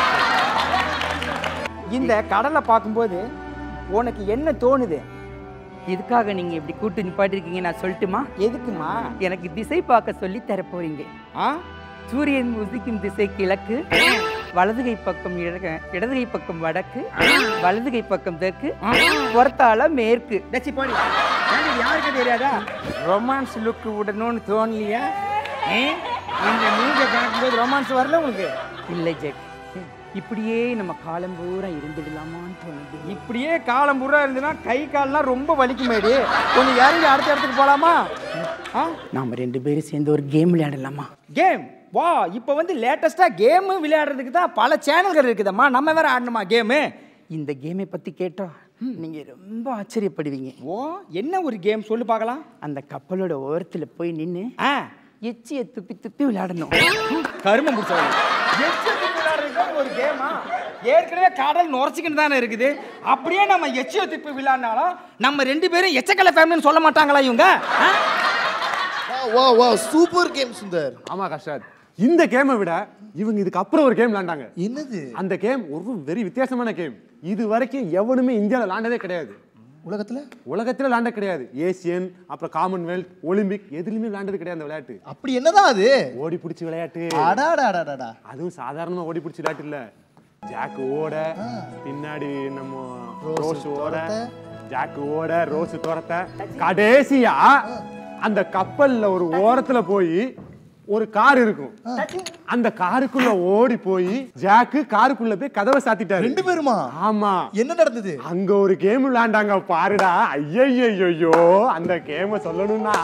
இந்த கடலை பார்க்கும்போது உனக்கு என்ன தோணுது எதுக்காக நீங்க இப்படி கூட்டு நிப்பாட்டிருக்கீங்க நான் சொல்லட்டுமா எதுக்குமா எனக்கு திசை பார்க்க சொல்லி தர போறீங்க ஆ சூரியன் உதிக்கும் திசை கிழக்கு வலதுகை பக்கம் இடக- இடதுகை பக்கம் வடக்கு வலதுகை பக்கம் தெற்கு புறத்தால மேற்கு டச்சி போடி ஏன்டி இது யாருக்கு தெரியாதா ரொமான்ஸ் லுக் விடணும்னு தோணலையா ஏ? இந்த மூஞ்ச பார்க்கும்போது ரொமான்ஸ் வரல உங்களுக்கு இல்லை ஜெக் இப்படியே நம்ம காலம் பூரா இருந்துடலாமான்னு தோணுது இப்படியே காலம் பூரா இருந்துன்னா கை கால்லாம் ரொம்ப வலிக்குமேடி கொஞ்சம் இறங்கி அடுத்த இடத்துக்கு போலாமா நாம ரெண்டு பேரும் சேர்ந்து ஒரு கேம் விளையாடலாமா கேம் வா இப்போ வந்து லேட்டஸ்டா கேம் விளையாடுறதுக்கு தான் பல சேனல்கள் இருக்குதம்மா நம்ம வேற ஆடணுமா கேமு இந்த கேமை பத்தி கேட்டா நீங்க ரொம்ப ஆச்சரியப்படுவீங்க ஓ என்ன ஒரு கேம் சொல்லு பார்க்கலாம் அந்த கப்பலோட ஓரத்துல போய் நின்னு எச்சிய துப்பி துப்பி விளையாடணும் கருமம் பிடிச்சவங்க எச்சு துப்பி விளையாடுறதுக்கு ஒரு கேமா ஏற்கனவே கடல் நுரைச்சிக்கிட்டு தானே இருக்குது அப்படியே நம்ம எச்சிய துப்பி விளையாடினாலும் நம்ம ரெண்டு பேரும் எச்சக்கலை ஃபேமிலின்னு சொல்ல மாட்டாங்களா இவங்க ஆ? வா வா சூப்பர் கேம் சுந்தர் ஆமா கஷ்டாத் இந்த கேமை விட இவங்க இதுக்கு அப்புறம் ஒரு கேம் விளையாண்டாங்க என்னது அந்த கேம் ஒரு வெரி வித்தியாசமான கேம் இது வரைக்கும் எவனுமே இந்தியாவில் விளாண்டதே கிடையாது உலகத்துல உலகத்துல விளாண்ட கிடையாது ஏசியன் அப்புறம் காமன்வெல்த் ஒலிம்பிக் எதுலயுமே விளையாண்டது கிடையாது அந்த விளையாட்டு அப்படி என்னதான் அது ஓடி பிடிச்சி விளையாட்டு அடாடாடாடாடா. அதுவும் சாதாரணமா ஓடி பிடிச்சி விளையாட்டு இல்ல ஜாக் ஓட பின்னாடி நம்ம ரோஸ் ஓட ஜாக் ஓட ரோஸ் துரத்த கடைசியா அந்த கப்பல்ல ஒரு ஓரத்துல போய் ஒரு கார் இருக்கும் அந்த காருக்குள்ள ஓடி போய் ஜாக்கு காருக்குள்ள போய் கதவை சாத்திட்டாரு ரெண்டு பேருமா ஆமா என்ன நடந்தது அங்க ஒரு கேம் விளையாண்டாங்க பாருடா ஐயையோ அந்த கேம சொல்லணும்னா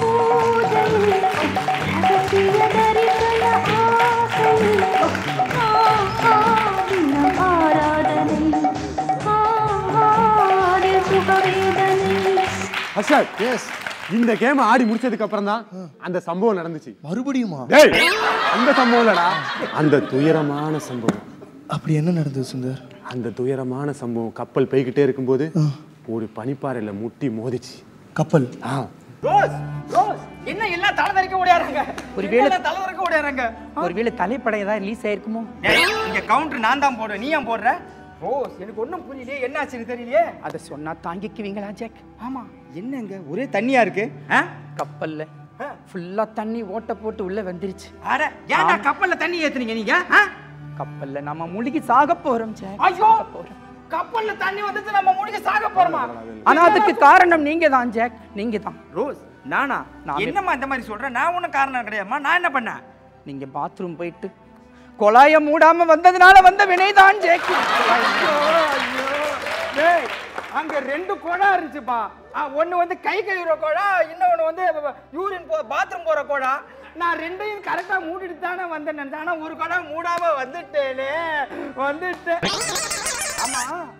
ஹர்ஷத் எஸ் இந்த கேம் ஆடி முடிச்சதுக்கு அப்புறம் தான் அந்த சம்பவம் நடந்துச்சு மறுபடியுமா டேய் அந்த சம்பவம் இல்லடா அந்த துயரமான சம்பவம் அப்படி என்ன நடந்தது சுந்தர் அந்த துயரமான சம்பவம் கப்பல் போய்கிட்டே இருக்கும்போது ஒரு பனிப்பாறையில முட்டி மோதிச்சு கப்பல் ஆ ரோஸ் ரோஸ் என்ன எல்லாம் தலை தெறிக்க ஓடியாருங்க ஒருவேளை- எல்லாம் தலை தெறிக்க ஓடியாருங்க ஒருவேளை தலைப்படை ஏதாவது ரிலீஸ் ஆயிருக்குமோ டேய், இங்க கவுண்டர் நான் தான் போடுறேன் நீ ஏன் போடுற ரோஸ் எனக்கு ஒன்றும் புரியலையே என்னாச்சுன்னு தெரியலையே அதை சொன்னா தாங்கிக்குவீங்களா ஜாக் ஆமா என்னங்க ஒரே தண்ணியா இருக்கு ஆ? கப்பல்ல ஃபுல்லா தண்ணி ஓட்ட போட்டு உள்ள வந்துருச்சு அட ஏன்டா கப்பல்ல தண்ணி ஏத்துனீங்க நீங்க ஆ? கப்பல்ல நம்ம முழுகி சாக போறோம் ஜாக் ஐயோ கப்பல்ல தண்ணி வந்துச்சு நம்ம முடிக்க சாக போறோமா ஆனா அதுக்கு காரணம் நீங்க தான் ஜாக் நீங்க தான் ரோஸ் நானா நான் என்னம்மா இந்த மாதிரி சொல்றேன் நான் ஒன்றும் காரணம் கிடையாதும்மா நான் என்ன பண்ணேன் நீங்க பாத்ரூம் போயிட்டு குழாய மூடாம வந்ததுனால வந்த வினைதான் ஜாக் ஐயோ ஐயோ டேய் அங்க ரெண்டு குடம் இருந்துச்சுப்பா ஆ, ஒண்ணு வந்து கை கழுவுற குடம் இன்னொன்னு வந்து யூரின் போ பாத்ரூம் போற குடம் நான் ரெண்டையும் கரெக்டா மூடிட்டு தானே வந்தேன் நினைச்சேன். ஆனா ஒரு குடம் மூடாம வந்துட்டேனே வந்துட்டேன் ஆமா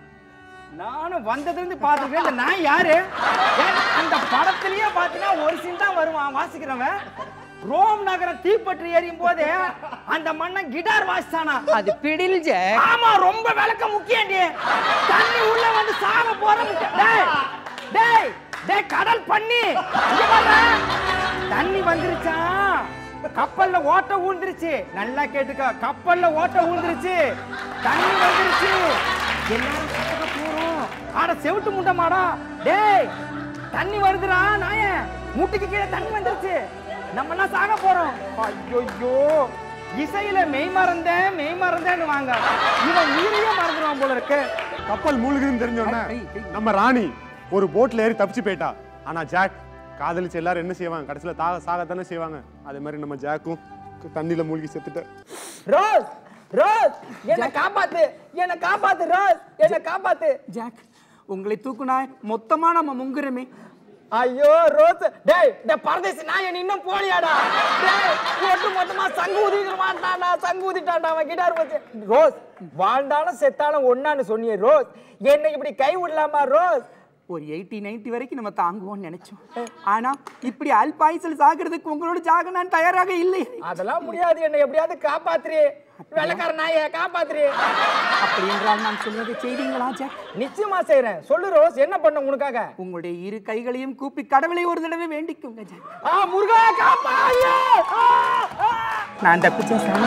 நானும் வந்ததுல இருந்து பார்த்துருக்கேன் இந்த நாய் யாரு ஏன் அந்த படத்துலயே பார்த்தீங்கன்னா ஒரு சீன் தான் வருவான் வாசிக்கிறவன் ரோம் நகரம் தீப்பற்றி எரியும் போதே அந்த மண்ணன் கிட்டார் வாசிச்சானா அது பிடில் ஜாக் ஆமா ரொம்ப விளக்க முக்கியண்டி தண்ணி உள்ள வந்து சாக போற முக்கிய டேய் டேய் டேய் கடல் பண்ணி இங்க பாரு தண்ணி வந்துருச்சா கப்பல்ல ஓட்ட ஊழ்ந்துருச்சு நல்லா கேட்டுக்க கப்பல்ல ஓட்ட ஊழ்ந்துருச்சு தண்ணி வந்துருச்சு எல்லாரும் கத்துக்க போறோம் ஆட செவிட்டு முண்டமாடா டேய் தண்ணி வருதுடா நாய முட்டிக்கு கீழே தண்ணி வந்துருச்சு நம்ம எல்லாம் சாக போறோம் ஐயோ இசையில மெய் மறந்தேன் மெய் மறந்தேன்னு வாங்க இவன் உயிரையே மறந்துடுவான் போல இருக்கு கப்பல் மூழ்குதுன்னு தெரிஞ்சோன்னே நம்ம ராணி ஒரு போட்ல ஏறி தப்பிச்சு போயிட்டா ஆனா ஜாக் காதலிச்சு எல்லாரும் என்ன செய்வாங்க கடைசியில தாக சாகத்தானே செய்வாங்க அதே மாதிரி நம்ம ஜாக்கும் தண்ணியில மூழ்கி செத்துட்ட ரோஸ் ரோஸ் என்ன காப்பாத்து என்ன காப்பாத்து ரோஸ் என்ன காப்பாத்து ஜாக் உங்களை தூக்குனா மொத்தமா நம்ம முங்குறமே ஐயோ ரோஸ் டேய் இந்த பரதேசி நாய் நீ இன்னும் போலியாடா டேய் ஒட்டு மொத்தமா சங்கு ஊதிக்கிற மாட்டான்டா சங்கு ஊதிட்டான்டா அவன் கிட்டார் வச்சு ரோஸ் வாழ்ந்தாலும் செத்தாலும் ஒண்ணான்னு சொன்னியே ரோஸ் என்னை இப்படி கை விடலாமா ரோஸ் ஒரு எயிட்டி நைன்டி வரைக்கும் நம்ம தாங்குவோம்னு நினைச்சோம் ஆனா இப்படி அல்பாயுசில் சாகிறதுக்கு உங்களோட ஜாக நான் தயாராக இல்லை அதெல்லாம் முடியாது என்னை எப்படியாவது காப்பாத்துறே வெள்ளக்கார நாயை காப்பாத்துறே அப்படி என்றால் நான் சொன்னதை செய்வீங்களா ஜாக் நிச்சயமா செய்றேன் சொல்லு ரோஸ் என்ன பண்ண உனக்காக உங்களுடைய இரு கைகளையும் கூப்பி கடவுளை ஒரு தடவை வேண்டிக்குங்க ஜாக் ஆ முருகா காப்பா ஐயோ! ஆ! ஆ! நான் தப்பிச்சேன் சாமி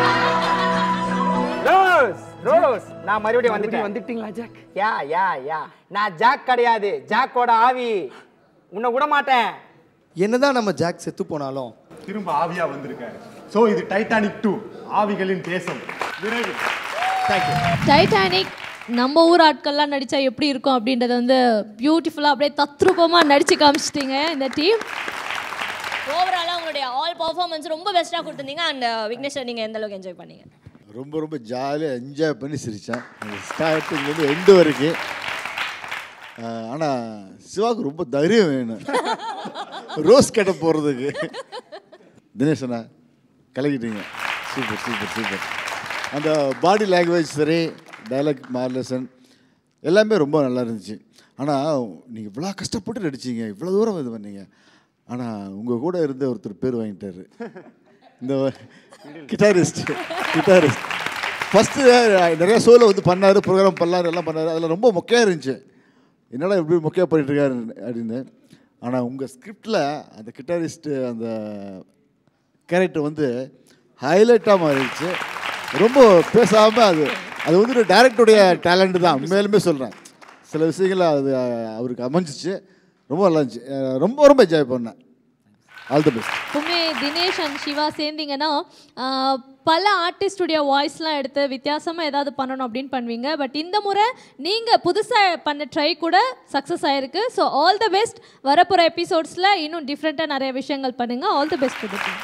ரோஸ் ரோஸ் நான் மறுபடியும் வந்துட்டேன் வந்துட்டீங்களா ஜாக் யா யா யா நான் ஜாக் கிடையாது ஜாக்கோட ஆவி உன்னை விட மாட்டேன் என்னதான் நம்ம ஜாக் செத்து போனாலும் திரும்ப ஆவியா வந்திருக்காரு சோ இது டைட்டானிக் டூ ஆவிகளின் தேசம் விரைவில் தேங்க்யூ டைட்டானிக் நம்ம ஊர் ஆட்கள்லாம் நடித்தா எப்படி இருக்கும் அப்படின்றத வந்து பியூட்டிஃபுல்லாக அப்படியே தத்ரூபமாக நடித்து காமிச்சிட்டீங்க இந்த டீம் ஓவராலாக உங்களுடைய ஆல் பர்ஃபார்மன்ஸ் ரொம்ப பெஸ்ட்டாக கொடுத்துருந்தீங்க அண்ட் விக்னேஷ் நீங்கள் எந்த அளவுக்கு என்ஜாய் பண்ணீங்க ரொம்ப ரொம்ப ஜாலியாக என்ஜாய் பண்ணி சிரித்தேன் ஸ்டார்டிங்லேருந்து எண்டு வரைக்கும் ஆனால் சிவாவுக்கு ரொம்ப தைரியம் வேணும் ரோஸ் கட்ட போகிறதுக்கு தினேஷ் அண்ணா கலக்கிட்டீங்க சூப்பர் சூப்பர் சூப்பர் அந்த பாடி லாங்குவேஜ் சரி டைலாக் மார்லசன் எல்லாமே ரொம்ப நல்லா இருந்துச்சு ஆனால் நீங்கள் இவ்வளோ கஷ்டப்பட்டு நடிச்சீங்க இவ்வளோ தூரம் இது பண்ணீங்க ஆனால் உங்கள் கூட இருந்த ஒருத்தர் பேர் வாங்கிட்டாரு இந்த கிட்டாரிஸ்ட் கிட்டாரிஸ்ட் ஃபஸ்ட்டு நிறைய ஷோவில் வந்து பண்ணார் ப்ரோக்ராம் பண்ணார் எல்லாம் பண்ணார் அதில் ரொம்ப மொக்கையாக இருந்துச்சு என்னடா இப்படி மொக்கையாக பண்ணிட்டு இருக்காரு அப்படின்னு ஆனால் உங்கள் ஸ்கிரிப்டில் அந்த கிட்டாரிஸ்ட்டு அந்த கேரக்டர் வந்து ஹைலைட்டாக மாறிடுச்சு ரொம்ப பேசாமல் அது அது வந்து ஒரு டேரக்டருடைய டேலண்ட் தான் உண்மையிலுமே சொல்கிறேன் சில விஷயங்கள் அது அவருக்கு அமைஞ்சிச்சு ரொம்ப நல்லா இருந்துச்சு அஹ் ரொம்ப ரொம்ப என்ஜாய் பண்ணேன் ஆல் தி பெஸ்ட் எப்பவுமே தினேஷ் அண்ட் சிவா சேர்ந்தீங்கன்னா ஆஹ், பல ஆர்டிஸ்டுடைய வாய்ஸ்லாம் எடுத்து வித்தியாசமாக ஏதாவது பண்ணணும் அப்படின்னு பண்ணுவீங்க பட் இந்த முறை நீங்கள் புதுசாக பண்ண ட்ரை கூட சக்ஸஸ் ஆயிருக்கு ஸோ ஆல் த பெஸ்ட் வரப்போகிற எபிசோட்ஸில் இன்னும் டிஃப்ரெண்ட்டாக நிறைய விஷயங்கள் பண்ணுங்கள் ஆல் தி பெஸ்ட் டு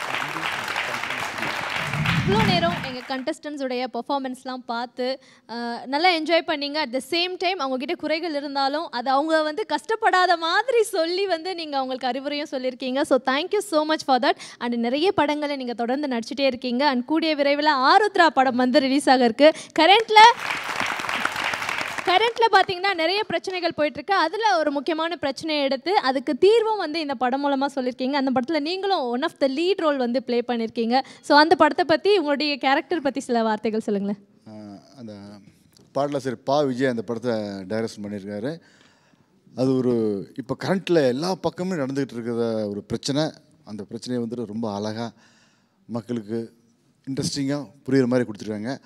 இவ்வளோ நேரம் எங்கள் கண்டஸ்டன்ஸுடைய பர்ஃபார்மன்ஸ்லாம் பார்த்து ஆஹ், நல்லா என்ஜாய் பண்ணீங்க அட் த சேம் டைம் அவங்கக்கிட்ட குறைகள் இருந்தாலும் அது அவங்க வந்து கஷ்டப்படாத மாதிரி சொல்லி வந்து நீங்கள் அவங்களுக்கு அறிவுரையும் சொல்லியிருக்கீங்க so thank you so much for that and நிறைய படங்களை நீங்கள் தொடர்ந்து நடிச்சிட்டே இருக்கீங்க அண்ட் கூடிய விரைவில் ஆருத்ரா படம் வந்து ரிலீஸ் ஆக இருக்கு கரண்ட்டில் கரண்ட்டில் பார்த்தீங்கன்னா நிறைய பிரச்சனைகள் போயிட்டுருக்கு அதில் ஒரு முக்கியமான பிரச்சனையை எடுத்து அதுக்கு தீர்வும் வந்து இந்த படம் மூலமாக சொல்லியிருக்கீங்க அந்த படத்தில் நீங்களும் one of the lead role வந்து ப்ளே பண்ணியிருக்கீங்க ஸோ அந்த படத்தை பற்றி உங்களுடைய கேரக்டர் பற்றி சில வார்த்தைகள் சொல்லுங்களேன் அந்த பாடலாசிரியர் பா விஜய் அந்த படத்தை டைரக்ஷன் பண்ணியிருக்காரு அது ஒரு இப்போ கரண்ட்டில் எல்லா பக்கமும் நடந்துக்கிட்டு இருக்கிற ஒரு பிரச்சனை அந்த பிரச்சனையை வந்துட்டு ரொம்ப அழகாக மக்களுக்கு இன்ட்ரெஸ்டிங்காக புரியுற மாதிரி கொடுத்துருக்காங்க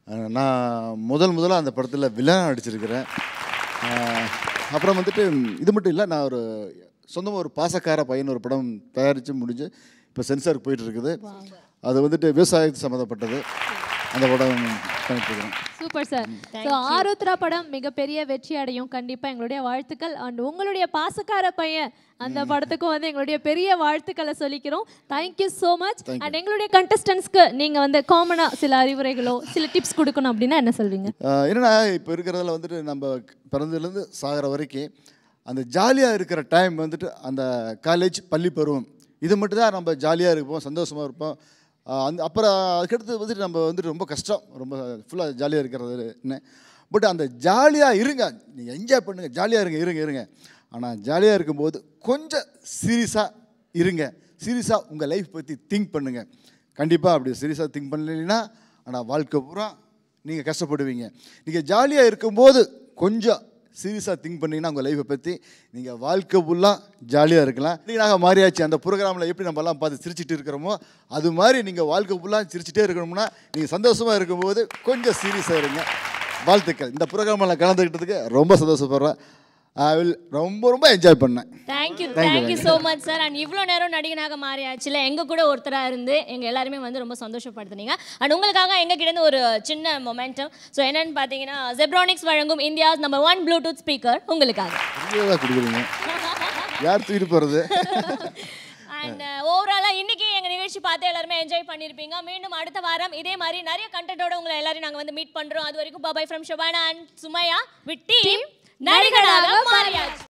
அஹ் நான் முதல் முதலாக அந்த படத்தில் வில்லனாக நடிச்சிருக்கிறேன் அஹ் அப்புறம் வந்துட்டு இது மட்டும் இல்லை நான் ஒரு சொந்தமாக ஒரு பாசக்கார பையன் ஒரு படம் தயாரித்து முடிஞ்சு இப்போ சென்சாருக்கு போயிட்டு இருக்குது அது வந்துட்டு விவசாயத்து சம்மந்தப்பட்டது அந்த படம் பண்ணிட்டு இருக்கிறேன் சூப்பர் சார் ஸோ ஆருத்ரா படம் மிகப்பெரிய வெற்றி அடையும் கண்டிப்பாக எங்களுடைய வாழ்த்துக்கள் அண்ட் உங்களுடைய பாசக்கார பையன் அந்த படத்துக்கும் வந்து எங்களுடைய பெரிய வாழ்த்துக்களை சொல்லிக்கிறோம் thank you so much Thank you. And எங்களுடைய கண்டஸ்டன்ஸ்க்கு நீங்கள் வந்து காமனாக சில அறிவுரைகளோ சில டிப்ஸ் கொடுக்கணும் அப்படின்னா என்ன சொல்வீங்க ஆஹ் என்னன்னா இப்போ இருக்கிறதுல வந்துட்டு நம்ம பிறந்ததுலேருந்து சாகிற வரைக்கும் அந்த ஜாலியாக இருக்கிற டைம் வந்துட்டு அந்த காலேஜ் பள்ளி பருவம் இது மட்டும் தான் நம்ம ஜாலியாக இருப்போம் சந்தோஷமாக இருப்போம் ஆஹ் அந்த அப்புறம் அதுக்கடுத்து வந்துட்டு நம்ம வந்துட்டு ரொம்ப கஷ்டம் ரொம்ப ஃபுல்லாக ஜாலியாக இருக்கிறது என்ன பட் அந்த ஜாலியாக இருங்க நீங்கள் என்ஜாய் பண்ணுங்கள் ஜாலியாக இருங்க இருங்க இருங்க ஆனால் ஜாலியாக இருக்கும்போது கொஞ்சம் சீரியஸாக இருங்க சீரியஸாக உங்கள் லைஃப் பற்றி திங்க் பண்ணுங்கள் கண்டிப்பாக அப்படி சீரியஸாக திங்க் பண்ணலைன்னா ஆனால் வாழ்க்கை பூரா நீங்கள் கஷ்டப்படுவீங்க நீங்கள் ஜாலியாக இருக்கும்போது கொஞ்சம் சீரியஸாக திங்க் பண்ணீங்கன்னா உங்கள் லைஃப்பை பற்றி நீங்கள் வாழ்க்கை ஃபுல்லாக ஜாலியாக இருக்கலாம் நாங்கள் மாறியாச்சு அந்த ப்ரோக்ராமில் எப்படி நம்ம எல்லாம் பார்த்து சிரிச்சிட்டு இருக்கிறோமோ அது மாதிரி நீங்கள் வாழ்க்கை ஃபுல்லாக சிரிச்சிட்டே இருக்கணும்னா நீங்கள் சந்தோஷமாக இருக்கும்போது கொஞ்சம் சீரியஸாக இருங்க வாழ்த்துக்கள் இந்த ப்ரோக்ராமில் கலந்துக்கிட்டதுக்கு ரொம்ப சந்தோஷப்படுறேன் ஐ வில் ரொம்ப ரொம்ப என்ஜாய் பண்ணேன் thank you Thank you, thank you thank so much sir and இவ்வளோ நேரம் நடிகனாக மாறியாச்சுல எங்கள் கூட ஒருத்தராக இருந்து எங்கள் எல்லாருமே வந்து ரொம்ப சந்தோஷப்படுத்துனீங்க அண்ட் உங்களுக்காக எங்கள் கிட்ட இருந்து ஒரு சின்ன மொமெண்டம் ஸோ என்னன்னு பார்த்தீங்கன்னா ஜெப்ரானிக்ஸ் வழங்கும் India's number one Bluetooth speaker உங்களுக்காக தான் கொடுக்குறீங்க யார் தூக்கிட்டு போகிறது அண்ட் ஓவராலாக இன்னைக்கு எங்கள் நிகழ்ச்சி பார்த்து எல்லாருமே என்ஜாய் பண்ணியிருப்பீங்க மீண்டும் அடுத்த வாரம் இதே மாதிரி நிறைய கண்டென்ட்டோட உங்களை எல்லாரையும் நாங்கள் வந்து மீட் பண்ணுறோம் அது வரைக்கும் bye bye from Shabana and Sumaiya with team நடிகராக மாறியாச்சு